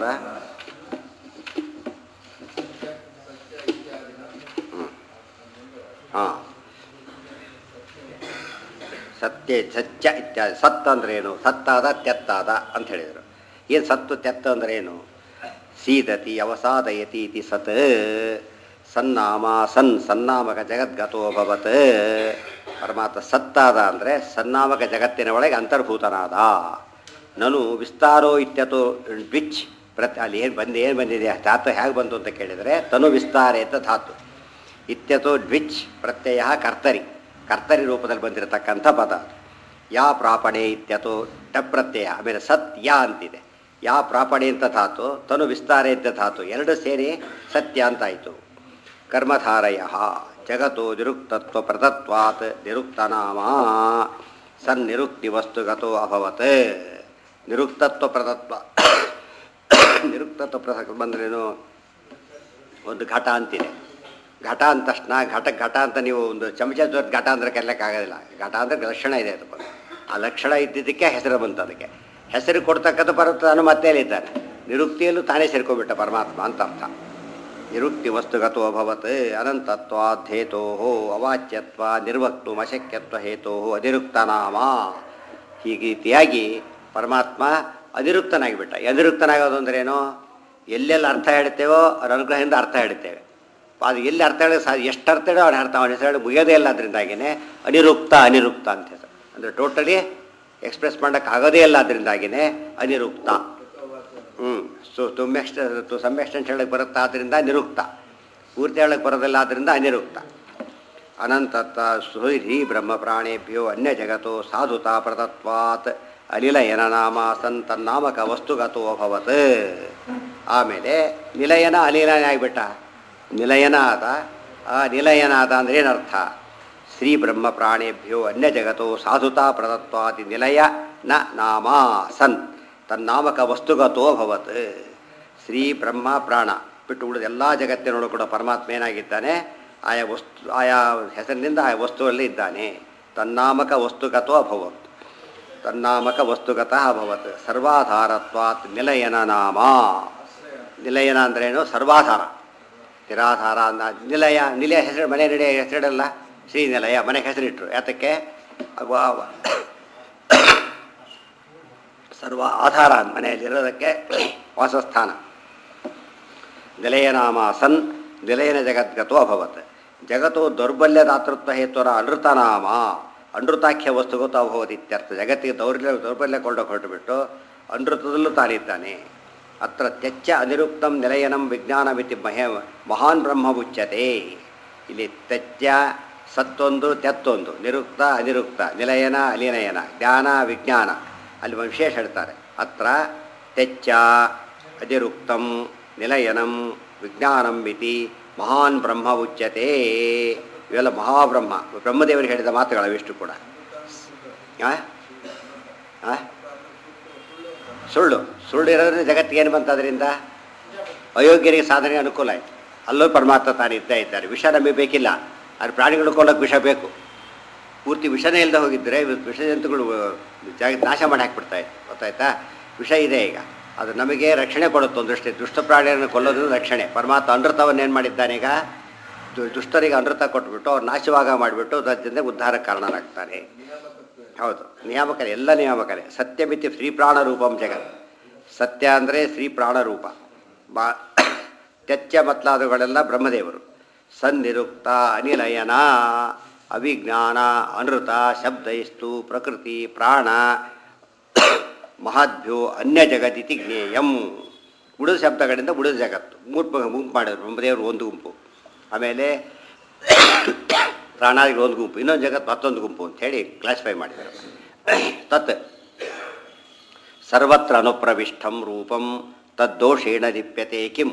ಹಾಂ ಸತ್ಯ ಸತ್ಯ ಇತ್ಯಾದಿ ಸತ್ ಅಂದ್ರೆ ಏನು ಸತ್ತಾದ ತೆತ್ತಾದ ಅಂತ ಹೇಳಿದರು ಏನು ಸತ್ತು ತೆತ್ತ ಅಂದ್ರೆ ಏನು ಸೀದತಿ ಅವಸಾದಯತಿ ಇತಿ ಸತ್ ಸನ್ನಾಮ ಸನ್ ಸನ್ನಾಮಕ ಜಗದ್ಗತೋ ಭವತ್ ಪರಮಾತ್ಮ ಸತ್ತಾದ ಅಂದರೆ ಸನ್ನಾಮಕ ಜಗತ್ತಿನ ಒಳಗೆ ಅಂತರ್ಭೂತನಾದ ನನು ವಿಸ್ತಾರೋ ಇತ್ಯತೋ ಡ್ವಿಚ್ ಪ್ರತಿ ಅಲ್ಲಿ ಏನು ಬಂದು ಏನು ಬಂದಿದೆ ಧಾತು ಹೇಗೆ ಬಂತು ಅಂತ ಕೇಳಿದರೆ ತನು ವಿಸ್ತಾರ ಅಂತ ಧಾತು ಇತ್ಯತೋ ಡ್ವಿಚ್ ಪ್ರತ್ಯಯ ಕರ್ತರಿ ಕರ್ತರಿ ರೂಪದಲ್ಲಿ ಬಂದಿರತಕ್ಕಂಥ ಪದ ಯಾ ಪ್ರಾಪಣೆ ಇತ್ಯತೋ ಟ ಪ್ರತ್ಯಯ ಆಮೇಲೆ ಸತ್ ಯಾ ಅಂತಿದೆ ಯಾ ಪ್ರಾಪಣೆ ಅಂತ ಧಾತು ತನು ವಿಸ್ತಾರ ಅಂತ ಧಾತು ಎರಡು ಸೇರಿ ಸತ್ಯ ಅಂತಾಯಿತು ಕರ್ಮಧಾರಯ ಜಗತ್ತು ನಿರುಕ್ತತ್ವ ಪ್ರದತ್ವಾತ್ ನಿರುಕ್ತನಾಮ ಸನ್ ನಿರುಕ್ತಿ ವಸ್ತುಗತೋ ಅಭವತ್ ನಿರುಕ್ತತ್ವ ಪ್ರದತ್ವ ನಿರುಕ್ತತ್ವ ಪ್ರಸ ಬಂದ್ರೇನು ಒಂದು ಘಟ ಅಂತಿದೆ ಘಟ ಅಂದ ತಕ್ಷಣ ಘಟ ಘಟ ಅಂತ ನೀವು ಒಂದು ಚಮಚ ದೊಡ್ಡ ಘಟ ಅಂದ್ರೆ ಕರೆಯೋಕ್ಕಾಗೋದಿಲ್ಲ ಘಟ ಅಂದರೆ ಲಕ್ಷಣ ಇದೆ ಅದು ಆ ಲಕ್ಷಣ ಇದ್ದಿದ್ದಕ್ಕೆ ಹೆಸರು ಬಂತು ಅದಕ್ಕೆ ಹೆಸರು ಕೊಡ್ತಕ್ಕಂಥ ಪರ್ವತಾನು ಮತ್ತೆ ಇದ್ದಾನೆ ನಿರುಕ್ತಿಯಲ್ಲೂ ತಾನೇ ಸೇರ್ಕೊಬಿಟ್ಟ ಪರಮಾತ್ಮ ಅಂತ ಅರ್ಥ ನಿರುಕ್ತಿ ವಸ್ತುಗತೋ ಅಭವತ್ ಅನಂತತ್ವಾಧೇತೋ ಅವಾಚ್ಯತ್ವ ನಿರ್ವಕ್ತು ಅಶಕ್ಯತ್ವ ಹೇತೋ ಅನಿರುಕ್ತನಾಮ ಹೀಗೆ ರೀತಿಯಾಗಿ ಪರಮಾತ್ಮ ಅನಿರುಕ್ತನಾಗಿಬಿಟ್ಟ ಅನಿರುಕ್ತನಾಗೋದು ಅಂದ್ರೇನು ಎಲ್ಲೆಲ್ಲಿ ಅರ್ಥ ಹೇಳ್ತೇವೋ ಅವ್ರ ಅನುಗ್ರಹದಿಂದ ಅರ್ಥ ಹೇಳ್ತೇವೆ ಅದು ಎಲ್ಲಿ ಅರ್ಥ ಹೇಳೋ ಸಾ ಎಷ್ಟು ಅರ್ಥ ಹೇಳೋ ಅವ್ನ ಅರ್ಥ ಅವನ ಹೆಸರು ಹೇಳಿ ಮುಗಿಯೋದೇ ಇಲ್ಲ ಅದರಿಂದಾಗಿನೇ ಅನಿರುಕ್ತ ಅನಿರುಕ್ತ ಅಂತ ಹೆಸರು ಅಂದರೆ ಟೋಟಲಿ ಎಕ್ಸ್ಪ್ರೆಸ್ ಮಾಡೋಕ್ಕೆ ಆಗೋದೇ ಇಲ್ಲ ಅದರಿಂದಾಗಿನೇ ಅನಿರುಕ್ತ ಹ್ಞೂ ಸೊ ತುಂಬ ಎಕ್ಸ್ಟ್ ಟು ಸಮ್ ಎಕ್ಸ್ಟೆಂಟ್ ಹೇಳಕ್ಕೆ ಬರುತ್ತಾ ಆದ್ದರಿಂದ ನಿರುಕ್ತ ಪೂರ್ತಿ ಹೇಳಕ್ಕೆ ಬರೋದಿಲ್ಲ ಆದ್ದರಿಂದ ಅನಿರುಕ್ತ ಅನಂತತ್ತ ಸುಹಿ ಬ್ರಹ್ಮ ಪ್ರಾಣೇಭ್ಯೋ ಅನ್ಯ ಜಗತ್ತೋ ಸಾಧುತಾ ಪ್ರತತ್ವಾತ್ ಅನಿಲಯನ ನಾಮ ಸನ್ ತನ್ನಾಮಕ ವಸ್ತುಗತೋ ಅಭವತ್ ಆಮೇಲೆ ನಿಲಯನ ಅನಿಲಯನ ಆಗಿಬಿಟ್ಟ ನಿಲಯನ ಆದ ಆ ನಿಲಯನ ಆದ ಅಂದ್ರೆ ಏನರ್ಥ ಶ್ರೀ ಬ್ರಹ್ಮ ಪ್ರಾಣೇಭ್ಯೋ ಅನ್ಯ ಜಗತ್ತೋ ಸಾಧುತಾ ಪ್ರದತ್ವಾತಿ ನಿಲಯ ನ ನಾಮ ಸನ್ ತನ್ನಾಮಕ ವಸ್ತುಗತೋ ಭವತ್ ಶ್ರೀ ಬ್ರಹ್ಮ ಪ್ರಾಣ ಬಿಟ್ಟು ಉಳಿದ ಎಲ್ಲ ಜಗತ್ತಿನೊಳಗೆ ಕೂಡ ಪರಮಾತ್ಮ ಏನಾಗಿದ್ದಾನೆ ಆಯಾ ವಸ್ತು ಆಯಾ ಹೆಸರಿನಿಂದ ಆಯಾ ವಸ್ತುವಲ್ಲಿ ಇದ್ದಾನೆ ತನ್ನಾಮಕ ವಸ್ತುಗತೋ ಅಭವತ್ ತನ್ನಾಮಕ ವಸ್ತುಗತಃ ಅಭವತ್ ಸರ್ವಾಧಾರತ್ವಾತ್ ನಿಲಯನ ನಾಮ ನಿಲಯನ ಅಂದ್ರೇನು ಸರ್ವಾಧಾರ ನಿರಾಧಾರ ಅಂದ ನಿಲಯ ನಿಲಯ ಹೆಸರು ಮನೆ ನಡೆಯ ಹೆಸರಿಡಲ್ಲ ಶ್ರೀ ನಿಲಯ ಮನೆಗೆ ಹೆಸರಿಟ್ರು ಯಾತಕ್ಕೆ ಅವ- ಅವ- ಸರ್ವ ಆಧಾರ ಮನೆಯಲ್ಲಿರೋದಕ್ಕೆ ವಾಸಸ್ಥಾನ ನಿಲಯನಾಮ ಸನ್ ನಿಲಯನ ಜಗದ್ಗತೋ ಅಭವತ್ ಜಗತ್ತು ದೌರ್ಬಲ್ಯದಾತೃತ್ವ ಹೇತುರ ಅನೃತನಾಮ ಅನೃತಾಖ್ಯ ವಸ್ತುಗತ ಅಭವತ್ ಇತ್ಯರ್ಥ ಜಗತ್ತಿಗೆ ದೌರ್ಬಲ್ಯ ದೌರ್ಬಲ್ಯ ಕೊಂಡು ಹೊರಟುಬಿಟ್ಟು ಅನೃತದಲ್ಲೂ ತಾನಿದ್ದಾನೆ ಅತ್ರ ತ್ಯಚ್ಚ ಅನಿರುಕ್ತಂ ನಿಲಯನಂ ವಿಜ್ಞಾನಮಿತಿ ಮಹೇ ಮಹಾನ್ ಬ್ರಹ್ಮ ಉಚ್ಯತೆ ಇಲ್ಲಿ ತ್ಯಜ್ಯ ಸತ್ತೊಂದು ತೆತ್ತೊಂದು ನಿರುಕ್ತ ಅನಿರುಕ್ತ ನಿಲಯನ ಅಲಿನಯನ ಜ್ಞಾನ ವಿಜ್ಞಾನ ಅಲ್ಲಿ ಒಂದು ವಿಶೇಷ ಹೇಳ್ತಾರೆ ಅತ್ರ ತೆಚ್ಚ ಅನಿರುಕ್ತಂ ನಿಲಯನಂ ವಿಜ್ಞಾನಂ ಇತಿ ಮಹಾನ್ ಬ್ರಹ್ಮ ಉಚ್ಯತೆ ಇವೆಲ್ಲ ಮಹಾಬ್ರಹ್ಮ ಬ್ರಹ್ಮದೇವರಿಗೆ ಹೇಳಿದ ಮಾತುಗಳು ಅವಿಷ್ಟು ಕೂಡ ಆ? ಆ? ಸುಳ್ಳು ಸುಳ್ಳು ಇರೋದ್ರಿಂದ ಜಗತ್ತಿಗೆ ಏನು ಬಂತು ಅದರಿಂದ ಅಯೋಗ್ಯರಿಗೆ ಸಾಧನೆಗೆ ಅನುಕೂಲ ಆಯಿತು ಅಲ್ಲೂ ಪರಮಾತ್ಮ ತಾನು ಇದ್ದೇ ಇದ್ದಾರೆ ವಿಷ ನಮಗೆ ಬೇಕಿಲ್ಲ ಆದರೆ ಪ್ರಾಣಿಗಳು ಕೊಳ್ಳೋಕೆ ವಿಷ ಬೇಕು ಪೂರ್ತಿ ವಿಷನೇ ಇಲ್ಲದೆ ಹೋಗಿದ್ದರೆ ಇವತ್ತು ವಿಷಜಂತುಗಳು ಜಾಗ ನಾಶ ಮಾಡಿ ಹಾಕ್ಬಿಡ್ತಾ ಇತ್ತು ಗೊತ್ತಾಯ್ತಾ ವಿಷ ಇದೆ ಈಗ ಅದು ನಮಗೆ ರಕ್ಷಣೆ ಕೊಡುತ್ತೆ ಒಂದಷ್ಟೇ ದುಷ್ಟ ಪ್ರಾಣಿಯನ್ನು ಕೊಲ್ಲೋದ್ರಿಂದ ರಕ್ಷಣೆ ಪರಮಾತ್ಮ ಅನೃತವನ್ನು ಏನು ಮಾಡಿದ್ದಾನೆ ಈಗ ದು- ದುಷ್ಟರಿಗೆ ಅನೃತ ಕೊಟ್ಬಿಟ್ಟು ಅವ್ರು ನಾಶವಾಗ ಮಾಡಿಬಿಟ್ಟು ಅದರಿಂದ ಉದ್ಧಾರಕ್ಕೆ ಕಾರಣನಾಗ್ತಾನೆ ಹೌದು ನಿಯಾಮಕರೇ ಎಲ್ಲ ನಿಯಾಮಕರೇ ಸತ್ಯಮಿತಿ ಶ್ರೀ ಪ್ರಾಣ ರೂಪಂ ಜಗತ್ ಸತ್ಯ ಅಂದರೆ ಶ್ರೀ ಪ್ರಾಣ ರೂಪ ಬಾ ತೆಚ್ಚ ಮೊದಲಾದವುಗಳೆಲ್ಲ ಬ್ರಹ್ಮದೇವರು ಸನ್ನಿರುಕ್ತ ಅನಿಲಯನ ಅವಿಜ್ಞಾನ ಅನೃತ ಶಬ್ದೈಸ್ತು ಪ್ರಕೃತಿ ಪ್ರಾಣ ಮಹಾದ್ಭ್ಯೋ ಅನ್ಯ ಜಗತ್ತಿತಿ ಜ್ಞೇಯಂ ಉಳಿದ ಶಬ್ದಗಳಿಂದ ಉಳಿದ ಜಗತ್ತು ಮೂರು ಪ- ಗುಂಪು ಮಾಡಿದ್ರು ಬ್ರಹ್ಮದೇವರು ಒಂದು ಗುಂಪು ಆಮೇಲೆ ಪ್ರಾಣಾದಿಗಳು ಒಂದು ಗುಂಪು ಇನ್ನೊಂದು ಜಗತ್ತು ಮತ್ತೊಂದು ಗುಂಪು ಅಂತ ಹೇಳಿ ಕ್ಲಾಸಿಫೈ ಮಾಡಿದ್ದಾರೆ ತತ್ ಸರ್ವತ್ರ ಅನುಪ್ರವಿಷ್ಟಂ ರೂಪಂ ತದ್ದೋಷೇಣ ಲಿಪ್ಯತೆ ಕಿಂ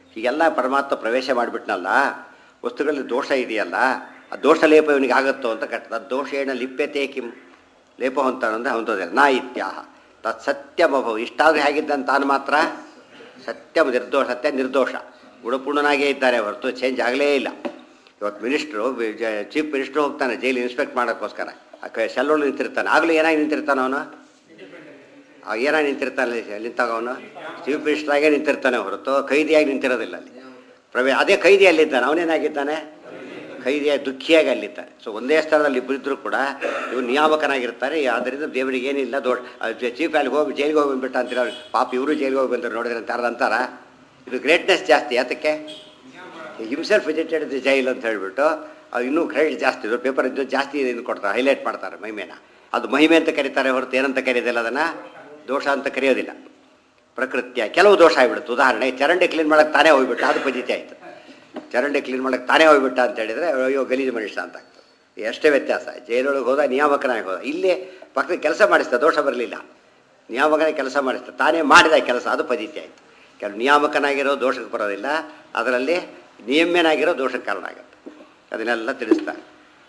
ಹೀಗೆಲ್ಲ ಪರಮಾತ್ಮ ಪ್ರವೇಶ ಮಾಡಿಬಿಟ್ನಲ್ಲ ವಸ್ತುಗಳಲ್ಲಿ ದೋಷ ಇದೆಯಲ್ಲ ಆ ದೋಷ ಲೇಪ ಇವನಿಗೆ ಆಗುತ್ತೋ ಅಂತ ಕಟ್ಟ ದೋಷೇಣ ಲಿಪ್ಯತೆ ಕಿಂ ಲೇಪ ಹೊಂತಾನಂದ್ರೆ ಹೊಂದೋದಿಲ್ಲ ನಾ ಇತ್ಯಾಹ ತತ್ ಸತ್ಯಮಭವ ಇಷ್ಟಾದರೂ ಹೇಗಿದ್ದಂತ ತಾನು ಮಾತ್ರ ಸತ್ಯ ನಿರ್ದೋಷ ಸತ್ಯ ನಿರ್ದೋಷ ಗುಣಪೂರ್ಣನಾಗೇ ಇದ್ದಾರೆ ಹೊರತು ಚೇಂಜ್ ಆಗಲೇ ಇಲ್ಲ ಇವತ್ತು ಮಿನಿಸ್ಟ್ರು ಚೀಫ್ ಮಿನಿಸ್ಟ್ರು ಹೋಗ್ತಾನೆ ಜೈಲು ಇನ್ಸ್ಪೆಕ್ಟ್ ಮಾಡೋಕ್ಕೋಸ್ಕರ ಸೆಲ್ಲೋಳು ನಿಂತಿರ್ತಾನೆ ಆಗಲೂ ಏನಾಗಿ ನಿಂತಿರ್ತಾನೆ ಅವನು ಆ ಏನಾಗಿ ನಿಂತಿರ್ತಾನೆ ನಿಂತಾಗ ಅವನು ಚೀಫ್ ಮಿನಿಸ್ಟ್ರಾಗೇ ನಿಂತಿರ್ತಾನೆ ಹೊರತು ಕೈದಿಯಾಗಿ ನಿಂತಿರೋದಿಲ್ಲ ಅಲ್ಲಿ ಪ್ರವೇ ಅದೇ ಕೈದಿ ಅಲ್ಲಿದ್ದಾನೆ ಅವನೇನಾಗಿದ್ದಾನೆ ಖೈದಿಯಾಗಿ ದುಃಖಿಯಾಗಿ ಅಲ್ಲಿದ್ದಾನೆ ಸೊ ಒಂದೇ ಸ್ಥಳದಲ್ಲಿ ಇಬ್ಬರಿದ್ದರೂ ಕೂಡ ಇವರು ನಿಯಾಮಕನಾಗಿರ್ತಾರೆ ಆದ್ದರಿಂದ ದೇವರಿಗೆ ಏನಿಲ್ಲ ದೊಡ್ಡ ಚೀಫ್ ಅಲ್ಲಿ ಹೋಗಿ ಜೈಲಿಗೆ ಹೋಗಿ ಬಂದ್ಬಿಟ್ಟ ಅಂತೀರ ಅವ್ರು ಪಾಪ ಇವರು ಜೈಲಿಗೆ ಹೋಗಿ ಬಂದರು ನೋಡಿದ್ರೆ ಅಂತ ಯಾರು ಅಂತಾರ ಇದು ಗ್ರೇಟ್ನೆಸ್ ಜಾಸ್ತಿ ಯಾತಕ್ಕೆ ಹಿಮ್ಸೆಲ್ಫ್ ವಿಸಿಟೆಡ್ ದಿ ಜೈಲ್ ಅಂತ ಹೇಳ್ಬಿಟ್ಟು ಅದು ಇನ್ನೂ ಕ್ರೆಡಿಟ್ ಜಾಸ್ತಿ ಇದು ಪೇಪರ್ ಇದ್ದು ಜಾಸ್ತಿ ಇದು ಕೊಡ್ತಾರೆ ಹೈಲೈಟ್ ಮಾಡ್ತಾರೆ ಮಹಿಮೆನ ಅದು ಮಹಿಮೆ ಅಂತ ಕರೀತಾರೆ ಹೊರತು ಏನಂತ ಕರೆಯೋದಿಲ್ಲ ಅದನ್ನು ದೋಷ ಅಂತ ಕರೆಯೋದಿಲ್ಲ ಪ್ರಕೃತಿಯ ಕೆಲವು ದೋಷ ಆಗಿಬಿಡುತ್ತೆ ಉದಾಹರಣೆ ಚರಂಡಿ ಕ್ಲೀನ್ ಮಾಡೋಕ್ಕೆ ತಾನೇ ಹೋಗ್ಬಿಟ್ಟು ಅದು ಪದ್ಧತಿ ಆಯಿತು ಚರಂಡಿ ಕ್ಲೀನ್ ಮಾಡೋಕ್ಕೆ ತಾನೇ ಹೋಗ್ಬಿಟ್ಟ ಅಂತ ಹೇಳಿದರೆ ಅಯ್ಯೋ ಗಲೀಜು ಮನುಷ್ಯ ಅಂತ ಆಗ್ತದೆ ಎಷ್ಟೇ ವ್ಯತ್ಯಾಸ ಜೈಲೊಳಗೆ ಹೋದ ನಿಯಾಮಕನಾಗಿ ಹೋದ ಇಲ್ಲೇ ಪಕ್ಕದ ಕೆಲಸ ಮಾಡಿಸ್ತಾ ದೋಷ ಬರಲಿಲ್ಲ ನಿಯಾಮಕನೇ ಕೆಲಸ ಮಾಡಿಸ್ತಾ ತಾನೇ ಮಾಡಿದ ಕೆಲಸ ಅದು ಪದ್ಧತಿ ಆಯಿತು ಕೆಲವು ನಿಯಾಮಕನಾಗಿರೋ ದೋಷಕ್ಕೆ ಬರೋದಿಲ್ಲ ಅದರಲ್ಲಿ ನಿಯಮ್ಯನಾಗಿರೋ ದೋಷಕ್ಕೆ ಕಾರಣ ಆಗುತ್ತೆ ಅದನ್ನೆಲ್ಲ ತಿಳಿಸ್ತಾರೆ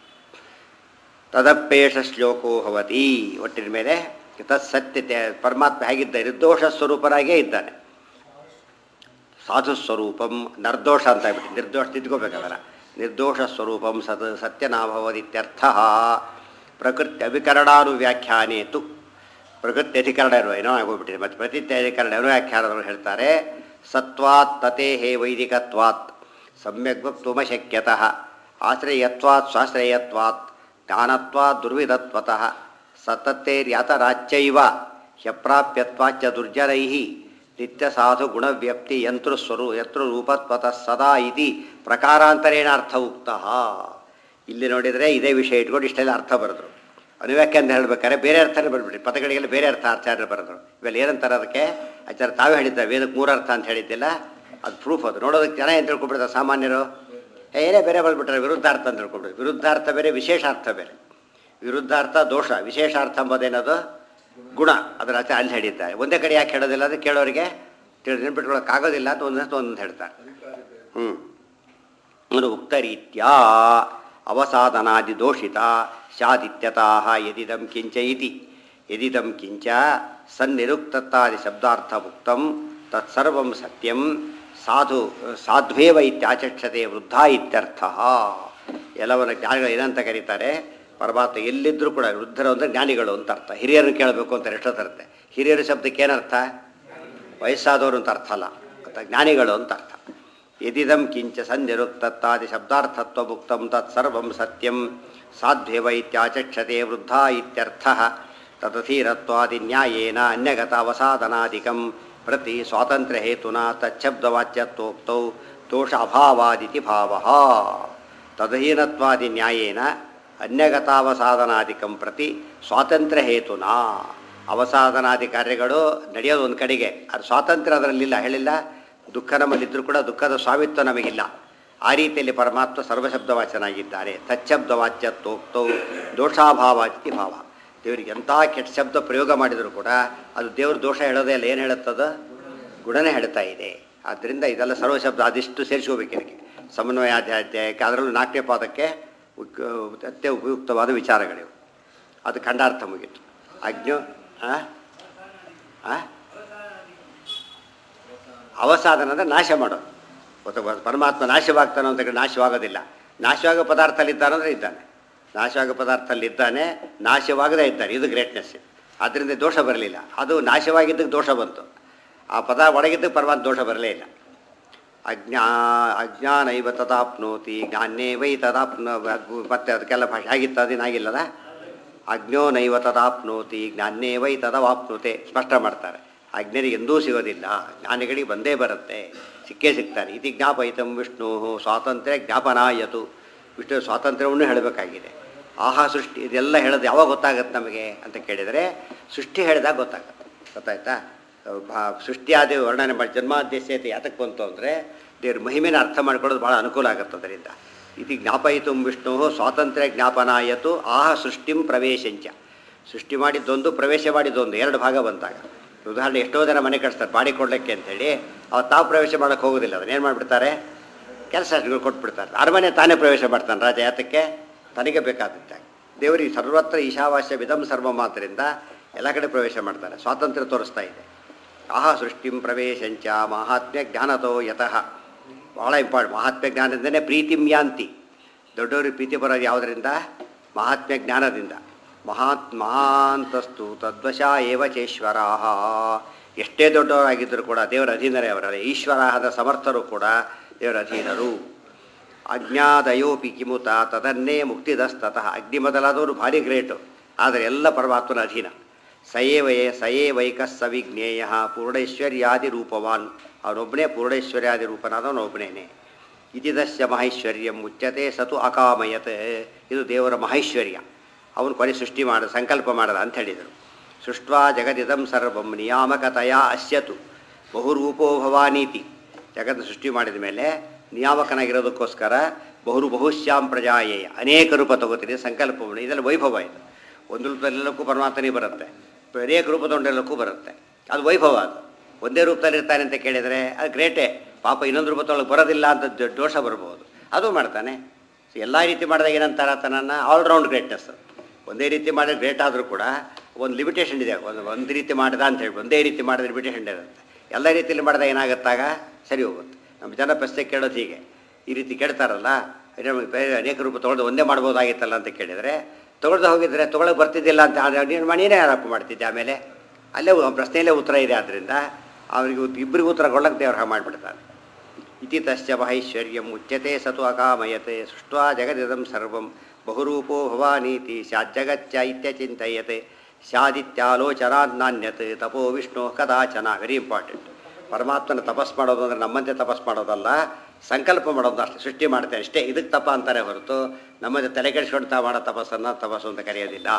ತದಪ್ಪೇಷ ಶ್ಲೋಕೋ ಭವತಿ ಒಟ್ಟಿನ ಮೇಲೆ ತತ್ ಸತ್ಯತೆ ಪರಮಾತ್ಮ ಹೇಗಿದ್ದ ನಿರ್ದೋಷ ಸ್ವರೂಪರಾಗೇ ಇದ್ದಾನೆ ಸಾಧು ಸ್ವರೂಪಂ ನಿರ್ದೋಷ ಅಂತ ಆಗ್ಬಿಟ್ಟು ನಿರ್ದೋಷ ತಿದ್ಕೋಬೇಕಲ್ಲ ನಿರ್ದೋಷ ಸ್ವರೂಪಂ ಸತ್ ಸತ್ಯನಾಭವದಿತ್ಯರ್ಥ ಪ್ರಕೃತಿ ಅಭಿಕರಣಾನು ವ್ಯಾಖ್ಯಾನೇತು ಪ್ರಕೃತಿ ಅಧಿಕರಣ ಇರುವ ಏನೋ ಆಗೋಗ್ಬಿಟ್ಟಿದೆ ಮತ್ತು ಪ್ರತಿತ್ಯ ಅಧಿಕರಣ ಏನೋ ವ್ಯಾಖ್ಯಾನದವರು ಹೇಳ್ತಾರೆ ಸತ್ವಾತ್ ತತೆ ಹೇ ವೈದಿಕತ್ವಾತ್ ಸಮ್ಯಕ್ ವಕ್ತುಮಶಕ್ಯತಃ ಆಶ್ರಯತ್ವಾತ್ ಸ್ವಾಶ್ರಯತ್ವಾತ್ ಜ್ಞಾನತ್ವಾತ್ ದುರ್ವಿಧತ್ವತಃ ಸತತ್ತೇರ್ಯಾತರಾಚ್ಯೈವ ಹ್ಯಪ್ರಾಪ್ಯತ್ವಾಚ್ಚ ದುರ್ಜನೈ ನಿತ್ಯ ಸಾಧು ಗುಣವ್ಯಕ್ತಿ ಯಂತೃ ಸ್ವರೂ ಯತೃ ರೂಪತ್ವತಃ ಸದಾ ಇತಿ ಪ್ರಕಾರಾಂತರೇಣ ಅರ್ಥ ಉಕ್ತ ಇಲ್ಲಿ ನೋಡಿದರೆ ಇದೇ ವಿಷಯ ಇಟ್ಕೊಂಡು ಇಷ್ಟೆಲ್ಲ ಅರ್ಥ ಬರೆದ್ರು ಅನುವ್ಯಾಖ್ಯ ಅಂತ ಹೇಳ್ಬೇಕಾದ್ರೆ ಬೇರೆ ಅರ್ಥನೇ ಬರ್ಬಿಟ್ರಿ ಪದಗಳಿಗೆಲ್ಲ ಬೇರೆ ಅರ್ಥ ಆಚಾರ್ಯರು ಬರೆದ್ರು ಇವೆಲ್ಲ ಏನಂತಾರೆ ಅದಕ್ಕೆ ಆಚಾರ್ಯ ತಾವೇ ಹೇಳಿದ್ದಾರೆ ವೇದಕ್ಕೆ ಮೂರು ಅರ್ಥ ಅಂತ ಹೇಳಿದ್ದಿಲ್ಲ ಅದು ಪ್ರೂಫ್ ಅದು ನೋಡೋದಕ್ಕೆ ಜನ ಏನು ತಿಳ್ಕೊಬಿಡ್ತಾರೆ ಸಾಮಾನ್ಯರು ಏನೇ ಬೇರೆ ಬಂದ್ಬಿಟ್ರೆ ವಿರುದ್ಧಾರ್ಥ ಅಂತ ತಿಳ್ಕೊಬಿಡ್ರಿ ವಿರುದ್ಧಾರ್ಥ ಬೇರೆ ವಿಶೇಷಾರ್ಥ ಬೇರೆ ವಿರುದ್ಧಾರ್ಥ ದೋಷ ವಿಶೇಷಾರ್ಥ ಎಂಬುದೇನದು ಗುಣ ಅದರ ಅರ್ಥ ಅಲ್ಲಿ ಹೇಳಿದ್ದಾರೆ ಒಂದೇ ಕಡೆ ಯಾಕೆ ಹೇಳೋದಿಲ್ಲ ಅದು ಕೇಳೋರಿಗೆ ತಿಳಿ ನೆನ್ಪಿಟ್ಕೊಳ್ಳೋಕ್ಕಾಗೋದಿಲ್ಲ ಅಂತ ಒಂದು ಒಂದು ಹೇಳ್ತಾರೆ ಹ್ಞೂ ಅವನು ಉಕ್ತರೀತ್ಯ ಅವಸಾಧನಾದಿ ದೋಷಿತ ಸ್ಯಾದಿತ್ಯತಃ ಯದಿದಂ ಕಿಂಚ ಇತಿ ಯದಿದಂ ಕಿಂಚ ಸನ್ನಿರುಕ್ತತ್ತಾದಿ ಶಬ್ದಾರ್ಥ ಉಕ್ತಂ ತತ್ಸರ್ವಂ ಸತ್ಯಂ ಸಾಧು ಸಾಧ್ವೇವ ಇತ್ಯಾಚಕ್ಷತೆ ವೃದ್ಧ ಇತ್ಯರ್ಥ ಎಲ್ಲವನ್ನ ಜ್ಞಾನಿಗಳು ಏನಂತ ಕರೀತಾರೆ ಪರಮಾತ್ಮ ಎಲ್ಲಿದ್ದರೂ ಕೂಡ ವೃದ್ಧರು ಅಂದರೆ ಜ್ಞಾನಿಗಳು ಅಂತ ಅರ್ಥ ಹಿರಿಯರನ್ನು ಕೇಳಬೇಕು ಅಂತ ಎಷ್ಟೋ ತರುತ್ತೆ ಹಿರಿಯರ ಶಬ್ದಕ್ಕೆ ಏನರ್ಥ ವಯಸ್ಸಾದವರು ಅಂತ ಅರ್ಥ ಅಲ್ಲ ಅಂತ ಜ್ಞಾನಿಗಳು ಅಂತ ಅರ್ಥ ಯದಿದಂ ಕಿಂಚ ಸಂನಿರುಕ್ತತ್ತಾದಿ ಶಬ್ದಾರ್ಥತ್ವ ಮುಕ್ತಂ ತತ್ಸರ್ವಂ ಸತ್ಯಂ ಸಾಧ್ವೇವ ಇತ್ಯಾಚಕ್ಷತೆ ವೃದ್ಧ ಇತ್ಯರ್ಥ ತದಧೀರತ್ವಾದಿ ನ್ಯಾಯೇನ ಅನ್ಯಗತ ಅವಸಾಧನಾದಿಕಂ ಪ್ರತಿ ಸ್ವಾತಂತ್ರ್ಯ ಹೇತುನಾ ತಚ್ಛಬ್ದವಾಚ್ಯತ್ವೋಕ್ತೌ ದೋಷ ಅಭಾವಾದಿತಿ ಭಾವ ತದಹೀನತ್ವಾದಿ ನ್ಯಾಯೇನ ಅನ್ಯಗತಾವಸಾಧನಾದಿಕಂ ಪ್ರತಿ ಸ್ವಾತಂತ್ರ್ಯ ಹೇತುನಾ ಅವಸಾಧನಾದಿ ಕಾರ್ಯಗಳು ನಡೆಯೋದು ಒಂದು ಕಡೆಗೆ ಅದು ಸ್ವಾತಂತ್ರ್ಯ ಅದರಲ್ಲಿಲ್ಲ ಹೇಳಿಲ್ಲ ದುಃಖ ನಮ್ಮಲ್ಲಿದ್ದರೂ ಕೂಡ ದುಃಖದ ಸ್ವಾಮಿತ್ವ ನಮಗಿಲ್ಲ ಆ ರೀತಿಯಲ್ಲಿ ಪರಮಾತ್ಮ ಸರ್ವಶಬ್ದವಾಚನಾಗಿದ್ದಾರೆ ತಚ್ಛಬ್ದವಾಚ್ಯತ್ವೋಕ್ತೌ ದೋಷಾಭಾವಾತಿ ಭಾವ ದೇವರಿಗೆ ಎಂಥ ಕೆಟ್ಟ ಶಬ್ದ ಪ್ರಯೋಗ ಮಾಡಿದರೂ ಕೂಡ ಅದು ದೇವ್ರ ದೋಷ ಹೇಳೋದೇ ಇಲ್ಲ ಏನು ಹೇಳುತ್ತದ ಗುಣನೇ ಹೇಳ್ತಾ ಇದೆ ಆದ್ದರಿಂದ ಇದೆಲ್ಲ ಸರ್ವಶಬ್ದ ಅದಿಷ್ಟು ಸೇರಿಸ್ಕೋಬೇಕು ಇದಕ್ಕೆ ಸಮನ್ವಯಾಧ್ಯಾಧ್ಯಾಯಕ್ಕೆ ಅದರಲ್ಲೂ ನಾಟ್ಯ ಪಾದಕ್ಕೆ ಉಕ್- ಅತ್ಯ ಉಪಯುಕ್ತವಾದ ವಿಚಾರಗಳಿವು ಅದು ಖಂಡಾರ್ಥ ಮುಗೀತು ಅಜ್ಞೋ ಆ? ಆ? ಅವಸಾಧನ ಅಂದರೆ ನಾಶ ಮಾಡೋದು ಗೊತ್ತ ಗೊತ್ತ- ಪರಮಾತ್ಮ ನಾಶವಾಗ್ತಾನೆ ಅಂತ ಹೇಳಿ ನಾಶವಾಗೋದಿಲ್ಲ ನಾಶವಾಗೋ ಪದಾರ್ಥದಲ್ಲಿದ್ದಾನಂದ್ರೆ ಇದ್ದಾನೆ ನಾಶವಾಗೋ ಪದಾರ್ಥದಲ್ಲಿದ್ದಾನೆ ನಾಶವಾಗದೇ ಇದ್ದಾನೆ ಇದು ಗ್ರೇಟ್ನೆಸ್ ಆದ್ದರಿಂದ ದೋಷ ಬರಲಿಲ್ಲ ಅದು ನಾಶವಾಗಿದ್ದಕ್ಕೆ ದೋಷ ಬಂತು ಆ ಪದ ಒಳಗಿದ್ದಕ್ಕೆ ಪರಮಾತ್ಮ ದೋಷ ಬರಲೇ ಇಲ್ಲ ಅಜ್ಞಾ ಅಜ್ಞಾನೈವ ತದಾಪ್ನೋತಿ ಜ್ಞಾನೇ ವೈ ತದಾಪ್ನೋ ಮತ್ತೆ ಅದಕ್ಕೆಲ್ಲ ಭಾಷೆ ಆಗಿತ್ತು ಅದೇನಾಗಿಲ್ಲದ ಅಜ್ಞೋ ನೈವ ತದಾಪ್ನೋತಿ ಜ್ಞಾನೇ ವೈ ತದವಾಪ್ನುತೆ ಸ್ಪಷ್ಟ ಮಾಡ್ತಾರೆ ಅಜ್ಞರಿಗೆ ಎಂದೂ ಸಿಗೋದಿಲ್ಲ ಜ್ಞಾನಿಗಳಿಗೆ ಬಂದೇ ಬರುತ್ತೆ ಸಿಕ್ಕೇ ಸಿಗ್ತಾರೆ ಇತಿ ಜ್ಞಾಪಯಿತಂ ವಿಷ್ಣು ಸ್ವಾತಂತ್ರ್ಯ ಜ್ಞಾಪನಾಯತು ವಿಷ್ಣು ಸ್ವಾತಂತ್ರ್ಯವನ್ನು ಹೇಳಬೇಕಾಗಿದೆ ಆಹಾ ಸೃಷ್ಟಿ ಇದೆಲ್ಲ ಹೇಳೋದು ಯಾವಾಗ ಗೊತ್ತಾಗತ್ತೆ ನಮಗೆ ಅಂತ ಕೇಳಿದರೆ ಸೃಷ್ಟಿ ಹೇಳಿದಾಗ ಗೊತ್ತಾಗತ್ತೆ ಗೊತ್ತಾಯ್ತಾ ಭಾ ಸೃಷ್ಟಿಯಾದ ವರ್ಣನೆ ಮಾಡಿ ಜನ್ಮಾದ್ಯಸ್ಯತೆ ಯಾತಕ್ಕೆ ಬಂತು ಅಂದರೆ ದೇವ್ರ ಮಹಿಮೆನ ಅರ್ಥ ಮಾಡ್ಕೊಳ್ಳೋದು ಭಾಳ ಅನುಕೂಲ ಆಗುತ್ತೆ ಅದರಿಂದ ಇದು ಜ್ಞಾಪಯಿತು ವಿಷ್ಣು ಸ್ವಾತಂತ್ರ್ಯ ಜ್ಞಾಪನಾಯತು ಆಹ ಸೃಷ್ಟಿಂ ಪ್ರವೇಶಂಚ ಸೃಷ್ಟಿ ಮಾಡಿದ್ದೊಂದು ಪ್ರವೇಶ ಮಾಡಿದ್ದೊಂದು ಎರಡು ಭಾಗ ಬಂತಾಗ ಉದಾಹರಣೆ ಎಷ್ಟೋ ಜನ ಮನೆ ಕಟ್ಸ್ತಾರೆ ಬಾಡಿ ಕೊಡಲಿಕ್ಕೆ ಅಂತೇಳಿ ಅವ್ರು ತಾವು ಪ್ರವೇಶ ಮಾಡೋಕ್ಕೆ ಹೋಗೋದಿಲ್ಲ ಅದನ್ನ ಏನು ಮಾಡಿಬಿಡ್ತಾರೆ ಕೆಲಸಗಳು ಕೊಟ್ಬಿಡ್ತಾರೆ ಅರಮನೆ ತಾನೇ ಪ್ರವೇಶ ಮಾಡ್ತಾನೆ ರಾಜ ಯಾತಕ್ಕೆ ತನಗೆ ಬೇಕಾದಂತೆ ದೇವರಿಗೆ ಸರ್ವತ್ರ ಈಶಾವಾಸ್ಯ ವಿಧಂ ಸರ್ವ ಮಾತ್ರದಿಂದ ಎಲ್ಲ ಕಡೆ ಪ್ರವೇಶ ಮಾಡ್ತಾನೆ ಸ್ವಾತಂತ್ರ್ಯ ತೋರಿಸ್ತಾ ಇದೆ ಆಹ ಸೃಷ್ಟಿಂ ಪ್ರವೇಶಂಚ ಮಹಾತ್ಮ್ಯ ಜ್ಞಾನತೋ ಯತಃ ಭಾಳ ಇಂಪಾರ್ಟ್ ಮಹಾತ್ಮ್ಯ ಜ್ಞಾನದಿಂದನೇ ಪ್ರೀತಿಂ ಯಾಂತಿ ದೊಡ್ಡವ್ರಿಗೆ ಪ್ರೀತಿ ಬರೋದು ಯಾವುದರಿಂದ ಮಹಾತ್ಮ್ಯ ಜ್ಞಾನದಿಂದ ಮಹಾತ್ ಮಹಾಂತಸ್ತು ತದ್ವಶ ಏವ ಚೇಶ್ವರಾಹ ಎಷ್ಟೇ ದೊಡ್ಡವರಾಗಿದ್ದರೂ ಕೂಡ ದೇವರ ಅಧೀನರೇ ಅವರಲ್ಲ ಈಶ್ವರಾಹದ ಸಮರ್ಥರು ಕೂಡ ದೇವರ ಅಧೀನರು ಅಜ್ಞಾದಯೋಪಿ ಕಿಮುತ ತದನ್ನೇ ಮುಕ್ತಿದಸ್ತತಃ ಅಗ್ನಿ ಮೊದಲಾದವರು ಭಾರಿ ಗ್ರೇಟು ಆದರೆ ಎಲ್ಲ ಪರಮಾತ್ಮನ ಅಧೀನ ಸಯೇವಯೇ ಸಯೇವೈಕ ಸವಿಜ್ಞೇಯ ಪೂರ್ಣೈಶ್ವರ್ಯಾದಿ ರೂಪವಾನ್ ಅವನೊಬ್ಬನೇ ಪೂರ್ಣೈಶ್ವರ್ಯಾದಿ ರೂಪನಾದವನೊಬ್ಬನೇನೆ ಇತಿದಸ್ಯ ಮಹೈಶ್ವರ್ಯಂ ಮುಚ್ಚತೆ ಸತು ಅಕಾಮಯತ್ ಇದು ದೇವರ ಮಹೈಶ್ವರ್ಯ ಅವನು ಕೊನೆ ಸೃಷ್ಟಿ ಮಾಡ ಸಂಕಲ್ಪ ಮಾಡದ ಅಂತ ಹೇಳಿದರು ಸೃಷ್ಟ್ವಾ ಜಗದಿದಂ ಸರ್ವಂ ನಿಯಾಮಕತೆಯ ಅಸ್ಯತು ಬಹುರೂಪೋ ಭವಾನೀತಿ ಜಗತ್ತು ಸೃಷ್ಟಿ ಮಾಡಿದ ಮೇಲೆ ನಿಯಾಮಕನಾಗಿರೋದಕ್ಕೋಸ್ಕರ ಬಹುರು ಬಹುಶ್ಯಾಂ ಪ್ರಜಾಯೇಯ ಅನೇಕ ರೂಪ ತಗೋತೀನಿ ಸಂಕಲ್ಪ ಮಾಡಿ ಇದೆಲ್ಲ ವೈಭವ ಇದು ಒಂದು ರೂಪದಲ್ಲೆಲ್ಲಕ್ಕೂ ಪರಮಾತ್ಮನೇ ಬರುತ್ತೆ ಅನೇಕ ರೂಪ ತೊಗೊಂಡೆಲ್ಲಕ್ಕೂ ಬರುತ್ತೆ ಅದು ವೈಭವ ಅದು ಒಂದೇ ರೂಪದಲ್ಲಿ ಇರ್ತಾನೆ ಅಂತ ಕೇಳಿದರೆ ಅದು ಗ್ರೇಟೇ ಪಾಪ ಇನ್ನೊಂದು ರೂಪದೊಳಗೆ ಬರೋದಿಲ್ಲ ಅಂತ ದ- ದೋಷ ಬರ್ಬೋದು ಅದು ಮಾಡ್ತಾನೆ ಎಲ್ಲ ರೀತಿ ಮಾಡಿದಾಗ ಏನಂತಾರ ತನ್ನನ್ನು ಆಲ್ರೌಂಡ್ ಗ್ರೇಟ್ನೆಸ್ ಒಂದೇ ರೀತಿ ಮಾಡಿದ್ರೆ ಗ್ರೇಟ್ ಆದರೂ ಕೂಡ ಒಂದು ಲಿಮಿಟೇಷನ್ ಇದೆ ಒಂದು ಒಂದು ರೀತಿ ಮಾಡಿದ ಅಂತ ಹೇಳಿ ಒಂದೇ ರೀತಿ ಮಾಡಿದ್ರೆ ಲಿಮಿಟೇಷನ್ ಇರುತ್ತೆ ಎಲ್ಲ ರೀತಿಯಲ್ಲಿ ಮಾಡಿದಾಗ ಏನಾಗುತ್ತಾಗ ಸರಿ ಹೋಗುತ್ತೆ ನಮ್ಮ ಜನ ಪ್ರಶ್ನೆ ಕೇಳೋದು ಹೀಗೆ ಈ ರೀತಿ ಕೇಳ್ತಾರಲ್ಲ ಅದೇ ಬೇರೆ ಅನೇಕ ರೂಪ ತೊಗೊಳ್ದು ಒಂದೇ ಮಾಡ್ಬೋದಾಗಿತ್ತಲ್ಲ ಅಂತ ಕೇಳಿದರೆ ತೊಗೊಳ್ದೆ ಹೋಗಿದ್ರೆ ತೊಗೊಳಕ್ಕೆ ಬರ್ತಿದ್ದಿಲ್ಲ ಅಂತ ಆದ್ರೆ ನೀನು ಮಾಡಿ ನೀನೇ ಆರೋಪ ಮಾಡ್ತಿದ್ದೆ ಆಮೇಲೆ ಅಲ್ಲೇ ಉ- ಪ್ರಶ್ನೆಯಲ್ಲೇ ಉತ್ತರ ಇದೆ ಆದ್ದರಿಂದ ಅವರಿಗೆ ಇಬ್ಬರಿಗೂ ಉತ್ತರ ಕೊಡಕ್ಕೆ ದೇವ್ರು ಹಾಗೆ ಮಾಡಿಬಿಡ್ತಾನೆ ಇತಿ ತಸ್ಯ ಮಹೈಶ್ವರ್ಯಂ ಉಚ್ಯತೆ ಸತು ಅಕಾಮಯತೆ ಸೃಷ್ಟ್ವಾ ಜಗದಿದಂ ಸರ್ವಂ ಬಹುರೂಪೋ ಭವಾನೀತಿ ಸ್ಯಾಜ್ಜಗಚ್ಚ ಇತ್ಯಚಿಂತಯತೆ ಸ್ಯಾದಿತ್ಯಾಲೋಚನಾದ್ ನಾಣ್ಯತೆ ತಪೋ ವಿಷ್ಣು ಕದಾಚನ ವೆರಿ ಇಂಪಾರ್ಟೆಂಟ್ ಪರಮಾತ್ಮನ ತಪಸ್ ಮಾಡೋದು ಅಂದರೆ ನಮ್ಮಂತೆ ತಪಸ್ ಮಾಡೋದಲ್ಲ ಸಂಕಲ್ಪ ಮಾಡೋದು ಅಷ್ಟೇ ಸೃಷ್ಟಿ ಮಾಡ್ತಾರೆ ಅಷ್ಟೇ ಇದಕ್ಕೆ ತಪ ಅಂತಾರೆ ಹೊರತು ನಮ್ಮಂತೆ ತಲೆ ಕೆಡಿಸ್ಕೊಂಡು ತಾ ಮಾಡೋ ತಪಸ್ಸನ್ನು ತಪಸ್ಸು ಅಂತ ಕರೆಯೋದಿಲ್ಲ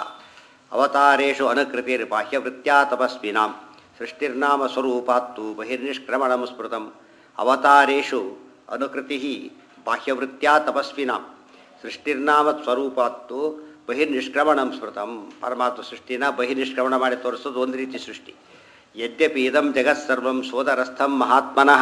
ಅವತಾರೇಷು ಅನುಕೃತಿರ್ ಬಾಹ್ಯವೃತ್ಯಾ ತಪಸ್ವಿನಾಂ ಸೃಷ್ಟಿರ್ನಾಮ ಸ್ವರೂಪಾತ್ತು ಬಹಿರ್ನಿಷ್ಕ್ರಮಣಂ ಸ್ಮೃತಂ ಅವತಾರೇಷು ಅನುಕೃತಿ ಬಾಹ್ಯವೃತ್ಯಾ ತಪಸ್ವಿನಾಂ ಸೃಷ್ಟಿರ್ನಾಮ ಸ್ವರೂಪಾತ್ತು ಬಹಿರ್ನಿಷ್ಕ್ರಮಣಂ ಸ್ಮೃತಂ ಪರಮಾತ್ಮ ಸೃಷ್ಟಿನ ಬಹಿರ್ನಿಷ್ಕ್ರಮಣ ಮಾಡಿ ತೋರಿಸೋದು ಒಂದು ರೀತಿ ಸೃಷ್ಟಿ ಯದ್ಯಪಿ ಇದಂ ಜಗತ್ಸರ್ವಂ ಸೋದರಸ್ಥಂ ಮಹಾತ್ಮನಃ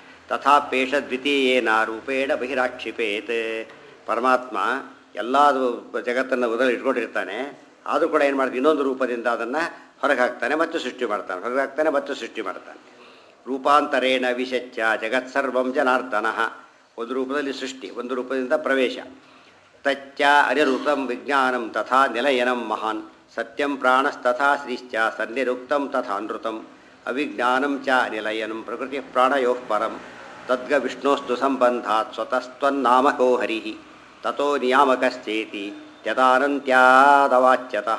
ತಥಾಪೇಷ ದ್ವಿತೀಯೇನ ರೂಪೇಣ ಬಹಿರಾಕ್ಷಿಪೇತ್ ಪರಮಾತ್ಮ ಎಲ್ಲ ಜಗತ್ತನ್ನು ಮೊದಲು ಇಟ್ಕೊಂಡಿರ್ತಾನೆ ಆದರೂ ಕೂಡ ಏನು ಮಾಡ್ತಾನೆ ಇನ್ನೊಂದು ರೂಪದಿಂದ ಅದನ್ನು ಹೊರಗೆ ಹಾಕ್ತಾನೆ ಮತ್ತು ಸೃಷ್ಟಿ ಮಾಡ್ತಾನೆ ಹೊರಗೆ ಹಾಕ್ತಾನೆ ಮತ್ತು ಸೃಷ್ಟಿ ಮಾಡ್ತಾನೆ ರೂಪಾಂತರೇಣ ವಿಶಚ್ಚ ಜಗತ್ಸರ್ವಂ ಜನಾರ್ದನಃ ಒಂದು ರೂಪದಲ್ಲಿ ಸೃಷ್ಟಿ ಒಂದು ರೂಪದಿಂದ ಪ್ರವೇಶ ತಚ್ಚ ಅನಿರುಕ್ತಂ ವಿಜ್ಞಾನಂ ತಥಾ ನಿಲಯನಂ ಮಹಾನ್ ಸತ್ಯಂ ಪ್ರಾಣಸ್ತಥಾ ಶ್ರೀಶ್ಚ ಸನ್ನಿರುಕ್ತಂ ತಥಾ ನೃತಂ ಅವಿಜ್ಞಾನಂ ಚ ನಿಲಯನಂ ಪ್ರಕೃತಿ ಪ್ರಾಣಯೋಃ ಪರಂ ತದ್ಗ ವಿಷ್ಣೋಸ್ತು ಸಂಬಂಧಾತ್ ಸ್ವತಸ್ತ್ವನ್ನಾಮಕೋ ಹರಿ ತಥೋ ನಿಯಾಮಕಶ್ಚೇತಿ ತ್ಯದಾನಂತ್ಯಾದವಾಚ್ಯತಃ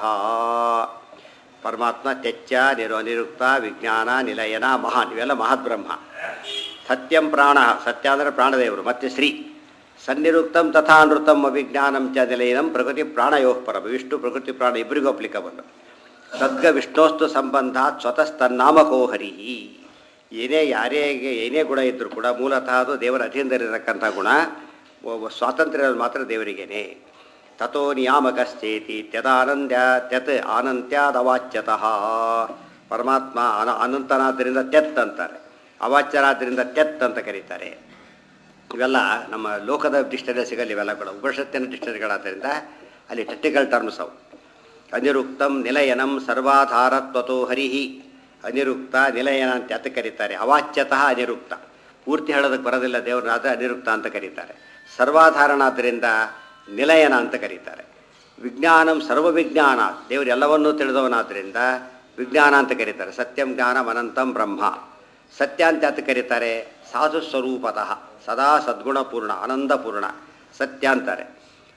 ಪರಮಾತ್ಮ ತೆಚ್ಚ ನಿರು ಅನಿರುಕ್ತ ವಿಜ್ಞಾನ ನಿಲಯನ ಮಹಾನ್ ಇವೆಲ್ಲ ಮಹದ್ಬ್ರಹ್ಮ ಸತ್ಯಂ ಪ್ರಾಣ ಸತ್ಯ ಅಂದರೆ ಪ್ರಾಣದೇವರು ಮತ್ತು ಶ್ರೀ ಸನ್ನಿರುಕ್ತಂ ತಥಾ ನೃತಂ ಅವಿಜ್ಞಾನಂ ಚ ನಿಲಯನಂ ಪ್ರಕೃತಿ ಪ್ರಾಣಯೋಃ ಪರಂ ವಿಷ್ಣು ಪ್ರಕೃತಿ ಪ್ರಾಣ ಇಬ್ಬರಿಗೂ ಅಪ್ಲಿಕಬಲ್ ತದ್ಗ ವಿಷ್ಣೋಸ್ತು ಸಂಬಂಧ ಸ್ವತಃ ತನ್ನಾಮಕೋ ಹರಿ ಏನೇ ಯಾರೇ ಏನೇ ಗುಣ ಇದ್ದರೂ ಕೂಡ ಮೂಲತಃ ಅದು ದೇವರ ಅಧೀನದಲ್ಲಿರತಕ್ಕಂಥ ಗುಣ ಒಬ್ಬ ಸ್ವಾತಂತ್ರ್ಯ ಮಾತ್ರ ದೇವರಿಗೇನೆ ತಥೋ ನಿಯಾಮಕಶ್ಚೇತಿ ತ್ಯದಾನಂದ್ಯ ತ್ಯತ್ ಆನಂತ್ಯಾದವಾಚ್ಯತಃ ಪರಮಾತ್ಮ ಅನ ಅನಂತನಾದ್ದರಿಂದ ತ್ಯತ್ ಅಂತಾರೆ ಅವಾಚ್ಯರಾದ್ದರಿಂದ ತ್ಯತ್ ಅಂತ ಕರೀತಾರೆ ಇವೆಲ್ಲ ನಮ್ಮ ಲೋಕದ ಡಿಕ್ಷನರಿ ಸಿಗಲ್ಲ ಇವೆಲ್ಲ ಕೂಡ ಉಪನಿಷತ್ತಿನ ಡಿಕ್ಷನರಿಗಳಾದ್ದರಿಂದ ಅಲ್ಲಿ ಟೆಕ್ನಿಕಲ್ ಟರ್ಮ್ಸ್ ಅವು ಅನಿರುಕ್ತಂ ನಿಲಯನಂ ಸರ್ವಾಧಾರತ್ವತೋ ಹರಿಹಿ ಅನಿರುಕ್ತ ನಿಲಯನ ಅಂತ ಯಾತ ಕರೀತಾರೆ ಅವಾಚ್ಯತಃ ಅನಿರುಕ್ತ ಪೂರ್ತಿ ಹೇಳೋದಕ್ಕೆ ಬರೋದಿಲ್ಲ ದೇವ್ರನ್ನಾದ ಅನಿರುಕ್ತ ಅಂತ ಕರೀತಾರೆ ಸರ್ವಾಧಾರಣಾದ್ದರಿಂದ ನಿಲಯನ ಅಂತ ಕರೀತಾರೆ ವಿಜ್ಞಾನಂ ಸರ್ವವಿಜ್ಞಾನ ದೇವರು ಎಲ್ಲವನ್ನೂ ತಿಳಿದವನಾದ್ದರಿಂದ ವಿಜ್ಞಾನ ಅಂತ ಕರೀತಾರೆ ಸತ್ಯಂ ಜ್ಞಾನಂ ಅನಂತಂ ಬ್ರಹ್ಮ ಸತ್ಯ ಅಂತ ಯಾತ ಕರೀತಾರೆ ಸಾಧು ಸ್ವರೂಪತಃ ಸದಾ ಸದ್ಗುಣಪೂರ್ಣ ಆನಂದಪೂರ್ಣ ಸತ್ಯ ಅಂತಾರೆ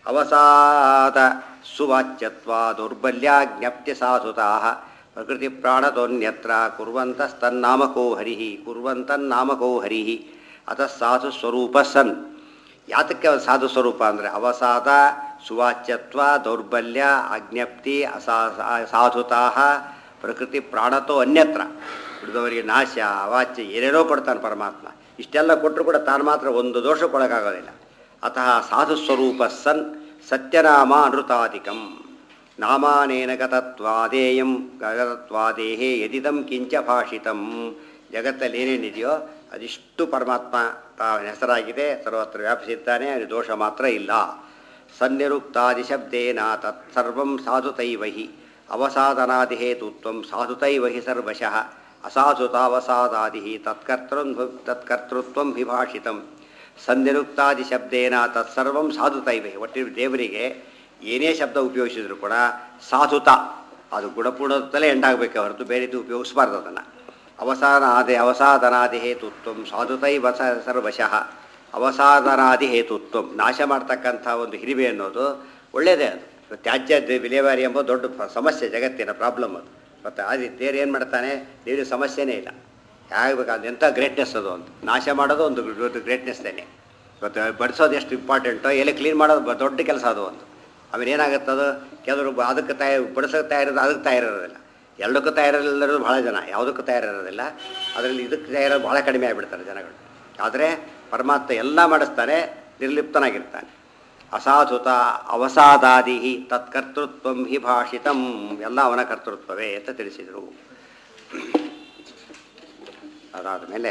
ಅವಸಾದ ಸುವಾಚ್ಯತ್ವ ದೌರ್ಬಲ್ಯ ಜ್ಞಪ್ತಿ ಸಾಧುತಾ ಪ್ರಕೃತಿ ಪ್ರಾಣತೋನ್ಯತ್ರ ಕುರ್ವಂತಸ್ತನ್ನಾಮಕೋ ಹರಿ ಕುರ್ವಂತನ್ನಾಮಕೋ ಹರಿ ಅತಃ ಸಾಧು ಸ್ವರೂಪ ಸನ್ ಯಾತಕ್ಕೆ ಅವ್ರು ಸಾಧು ಸ್ವರೂಪ ಅಂದರೆ ಅವಸಾದ ಸುವಾಚ್ಯತ್ವ ದೌರ್ಬಲ್ಯ ಅಜ್ಞಪ್ತಿ ಅಸಾ ಸಾಧುತಾ ಪ್ರಕೃತಿ ಪ್ರಾಣತೋ ಅನ್ಯತ್ರ ಉಳಿದವರಿಗೆ ನಾಶ ಅವಾಚ್ಯ ಏನೇನೋ ಕೊಡ್ತಾನೆ ಪರಮಾತ್ಮ ಇಷ್ಟೆಲ್ಲ ಕೊಟ್ಟರು ಕೂಡ ತಾನು ಮಾತ್ರ ಒಂದು ದೋಷ ಕೊಡೋಕ್ಕಾಗೋದಿಲ್ಲ ಅತಃ ಸಾಧು ಸ್ವರೂಪ ಸನ್ ಸತ್ಯನಾಮ ಅನೃತಾಧಿಕಂ ನಾಮಾನೇನ ಗತತ್ವಾದೇಯಂ ಗತತ್ವಾದೇಹೇ ಯದಿದಂ ಕಿಂಚ ಭಾಷಿತಂ ಜಗತ್ತಲ್ಲಿ ಏನೇನಿದೆಯೋ ಅದಿಷ್ಟು ಪರಮಾತ್ಮ ತಾವನ ಹೆಸರಾಗಿದೆ ಸರ್ವತ್ರ ವ್ಯಾಪಿಸಿದ್ದಾನೆ ಅದು ದೋಷ ಮಾತ್ರ ಇಲ್ಲ ಸನ್ನಿರುಕ್ತಾದಿ ಶಬ್ದೇನ ತತ್ಸರ್ವಂ ಸಾಧುತೈವ ಹಿ ಅವಸಾದನಾದಿಹೇತುತ್ವ ಸಾಧುತೈವ ಹಿ ಸರ್ವಶಃ ಅಸಾಧುತಾವಸಾದಾದಿ ತತ್ಕರ್ತೃ ತತ್ಕರ್ತೃತ್ವ ವಿಭಾಷಿತಂ ಸನ್ನಿರುಕ್ತಾದಿ ಶಬ್ದೇನ ತತ್ಸರ್ವಂ ಸಾಧುತೈವ ಹಿ ಒಟ್ಟಿನ ದೇವರಿಗೆ ಏನೇ ಶಬ್ದ ಉಪಯೋಗಿಸಿದ್ರು ಕೂಡ ಸಾಧುತ ಅದು ಗುಣಪೂರ್ಣದಲ್ಲೇ ಎಂಡಾಗಬೇಕೆ ಹೊರತು ಬೇರೆ ರೀತಿ ಉಪಯೋಗಿಸಬಾರ್ದು ಅದನ್ನು ಅವಸಾನಾದಿ ಅವಸಾದನಾದಿ ಹೇತುತ್ವ ಸಾಧುತೈವ ಸ ಸರ್ವಶಃ ಅವಸಾದನಾದಿ ಹೇತುತ್ವ ನಾಶ ಮಾಡ್ತಕ್ಕಂಥ ಒಂದು ಹಿರಿಮೆ ಅನ್ನೋದು ಒಳ್ಳೆಯದೇ ಅದು ತ್ಯಾಜ್ಯ ದ- ವಿಲೇವಾರಿ ಎಂಬ ದೊಡ್ಡ ಪ- ಸಮಸ್ಯೆ ಜಗತ್ತಿನ ಪ್ರಾಬ್ಲಮ್ ಅದು ಮತ್ತು ಅದು ದೇವ್ರು ಏನು ಮಾಡ್ತಾನೆ ದೇವ್ರಿಗೆ ಸಮಸ್ಯೆನೇ ಇಲ್ಲ ಆಗಬೇಕು ಅದು ಎಂಥ ಗ್ರೇಟ್ನೆಸ್ ಅದು ಅಂತ ನಾಶ ಮಾಡೋದು ಒಂದು ದೊಡ್ಡ ಗ್ರೇಟ್ನೆಸ್ಸೇನೆ ಇವತ್ತು ಬಡಿಸೋದು ಎಷ್ಟು ಇಂಪಾರ್ಟೆಂಟೋ ಎಲೆ ಕ್ಲೀನ್ ಮಾಡೋದು ಬ- ದೊಡ್ಡ ಕೆಲಸ ಅದು ಒಂದು ಆಮೇಲೆ ಏನಾಗುತ್ತೆ ಅದು ಕೆಲವರು ಬ- ಅದಕ್ಕೆ ತಯಾರು ಬಡಿಸೋಕೆ ತಯಾರಿರೋದು ಅದಕ್ಕೆ ತಯಾರಿರೋದಿಲ್ಲ ಎರಡಕ್ಕೂ ತಯಾರಿರೋದು ಭಾಳ ಜನ ಯಾವುದಕ್ಕೂ ತಯಾರಿರೋದಿಲ್ಲ ಅದರಲ್ಲಿ ಇದಕ್ಕೆ ತಯಾರೋದು ಭಾಳ ಕಡಿಮೆ ಆಗಿಬಿಡ್ತಾರೆ ಜನಗಳು ಆದರೆ ಪರಮಾತ್ಮ ಎಲ್ಲ ಮಾಡಿಸ್ತಾನೆ ನಿರ್ಲಿಪ್ತನಾಗಿರ್ತಾನೆ ಅಸಾಧುತ ಅವಸಾದಾದಿ ತತ್ಕರ್ತೃತ್ವ ಹಿ ಭಾಷಿತಂ ಎಲ್ಲ ಅವನ ಕರ್ತೃತ್ವವೇ ಅಂತ ತಿಳಿಸಿದರು ಅದಾದ ಮೇಲೆ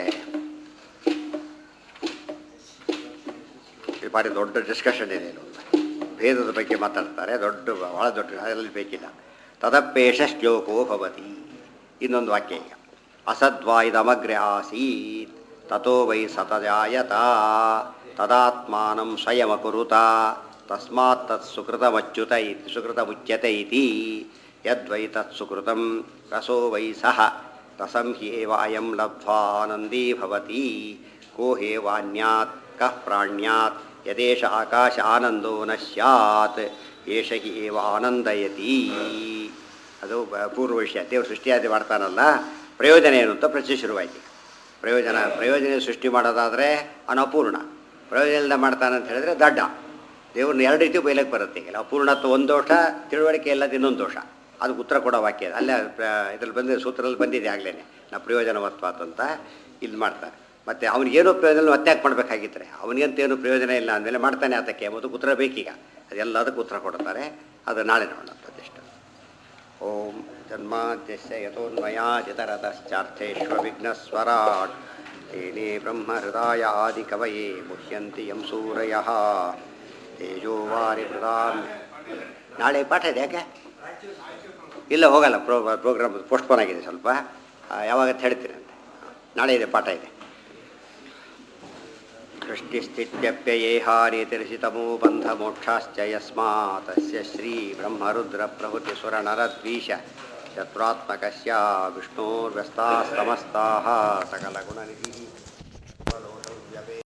ಈ ಬಾರಿ ದೊಡ್ಡ ಡಿಸ್ಕಷನ್ ಇದೆ ಇದು ಭೇದದ ಬಗ್ಗೆ ಮಾತಾಡ್ತಾರೆ ದೊಡ್ಡ ಭಾಳ ದೊಡ್ಡ ಅದರಲ್ಲಿ ಬೇಕಿಲ್ಲ ತದಪ್ಪೇಶ ಶ್ಲೋಕೋ ಭವತಿ ಇನ್ನೊಂದು ವಾಕ್ಯ ಈಗ ಅಸದ್ವಾ ಇದಮಗ್ರೆ ಆಸೀತ್ ತಥೋ ವೈ ಸತಜಾಯತ ತದಾತ್ಮಾನಂ ಸ್ವಯಮಕುರುತ ತಸ್ಮಾತ್ ತತ್ ಸುಕೃತಮಚ್ಯುತ ಇತಿ ಸುಕೃತಮುಚ್ಯತೆ ಇತಿ ಯದ್ವೈ ತತ್ ಸುಕೃತಂ ರಸೋ ವೈ ಸಹ ರಸಂ ಹ್ಯೇವ ಅಯಂ ಲಬ್ಧ್ವಾನಂದೀ ಭವತಿ ಕೋ ಹೇವಾನ್ಯಾತ್ ಕಃ ಪ್ರಾಣ್ಯಾತ್ ಯದೇಶ ಆಕಾಶ ಆನಂದೋ ನ ಸ್ಯಾತ್ ಏಷ ಹಿ ಏವ ಆನಂದಯತಿ ಅದು ಬ- ಪೂರ್ವ ವಿಷಯ ದೇವರು ಸೃಷ್ಟಿಯಾದಿ ಮಾಡ್ತಾನಲ್ಲ ಪ್ರಯೋಜನ ಏನು ಅಂತ ಪ್ರಶ್ನೆ ಶುರುವಾಯ್ತು ಪ್ರಯೋಜನ ಪ್ರಯೋಜನ ಸೃಷ್ಟಿ ಮಾಡೋದಾದರೆ ಅವನು ಅಪೂರ್ಣ ಪ್ರಯೋಜನ ಇಲ್ಲದೆ ಮಾಡ್ತಾನೆ ಅಂತ ಹೇಳಿದ್ರೆ ದಡ್ಡ ದೇವ್ರನ್ನ ಎರಡು ರೀತಿ ಬೈಲಕ್ಕೆ ಬರುತ್ತೆ ಈಗ ಅಪೂರ್ಣತ್ವ ಒಂದು ದೋಷ ತಿಳುವಳಿಕೆ ಇಲ್ಲದ ಇನ್ನೊಂದು ದೋಷ ಅದಕ್ಕೆ ಉತ್ತರ ಕೊಡೋ ವಾಕ್ಯ ಅಲ್ಲೇ ಇದ್ರಲ್ಲಿ ಬಂದಿದೆ ಸೂತ್ರದಲ್ಲಿ ಬಂದಿದೆ ಆಗಲೇ ನಾ ಪ್ರಯೋಜನವತ್ವಾತ್ ಅಂತ ಇದು ಮಾಡ್ತಾರೆ ಮತ್ತು ಅವನಿಗೇನು ಪ್ರಯೋಜನ ಮತ್ತೆ ಯಾಕೆ ಮಾಡಬೇಕಾಗಿದ್ರೆ ಅವನಿಗಂತೇನು ಪ್ರಯೋಜನ ಇಲ್ಲ ಅಂದಮೇಲೆ ಮಾಡ್ತಾನೆ ಅದಕ್ಕೆ ಎಂಬುದಕ್ಕೆ ಉತ್ತರ ಬೇಕೀಗ ಅದೆಲ್ಲದಕ್ಕೂ ಉತ್ತರ ಕೊಡ್ತಾರೆ ಅದು ನಾಳೆ ನೋಡೋಂಥದ್ದಿಷ್ಟು ಓಂ ಜನ್ಮಾದ್ಯಸ್ಯ ಯಥೋನ್ಮಯಾಜಿತರತಶ್ಚಾರ್ಥೇष्वविघ्नस्वराट् तेने ब्रह्महृदाय आदिकवये मुह्यन्ति यं सूरयः तेजोवारिहृदां ನಾಳೆ ಪಾಠ ಇದೆ ಯಾಕೆ ಇಲ್ಲ ಹೋಗಲ್ಲ ಪ್ರೋ ಪ್ರೋಗ್ರಾಮ್ ಪೋಸ್ಟ್ಪೋನ್ ಆಗಿದೆ ಸ್ವಲ್ಪ ಆ, ಯಾವಾಗ ಅಂತ ಹೇಳ್ತೀನಿ ಅಂತ ನಾಳೆ ಇದೆ ಪಾಠ ಇದೆ ಸೃಷ್ಟಿಸ್ಥಿತ್ಯಪ್ಯಯೇಹಾನಿತಿರ್ಷಿತಮೋ ಬಂಧಮೋಕ್ಷಾಶ್ಚ ಯಸ್ಮಾತಸ್ಯ ಶ್ರೀ ಬ್ರಹ್ಮರುದ್ರಪ್ರಭೃತಿಸುರನರದ್ವೀಶ ಚತುರಾತ್ಮಕಸ್ಯ ವಿಷ್ಣೋರ್ವ್ಯಸ್ತಾಸ್ತಮಸ್ತಾः सकलगुणनिधिः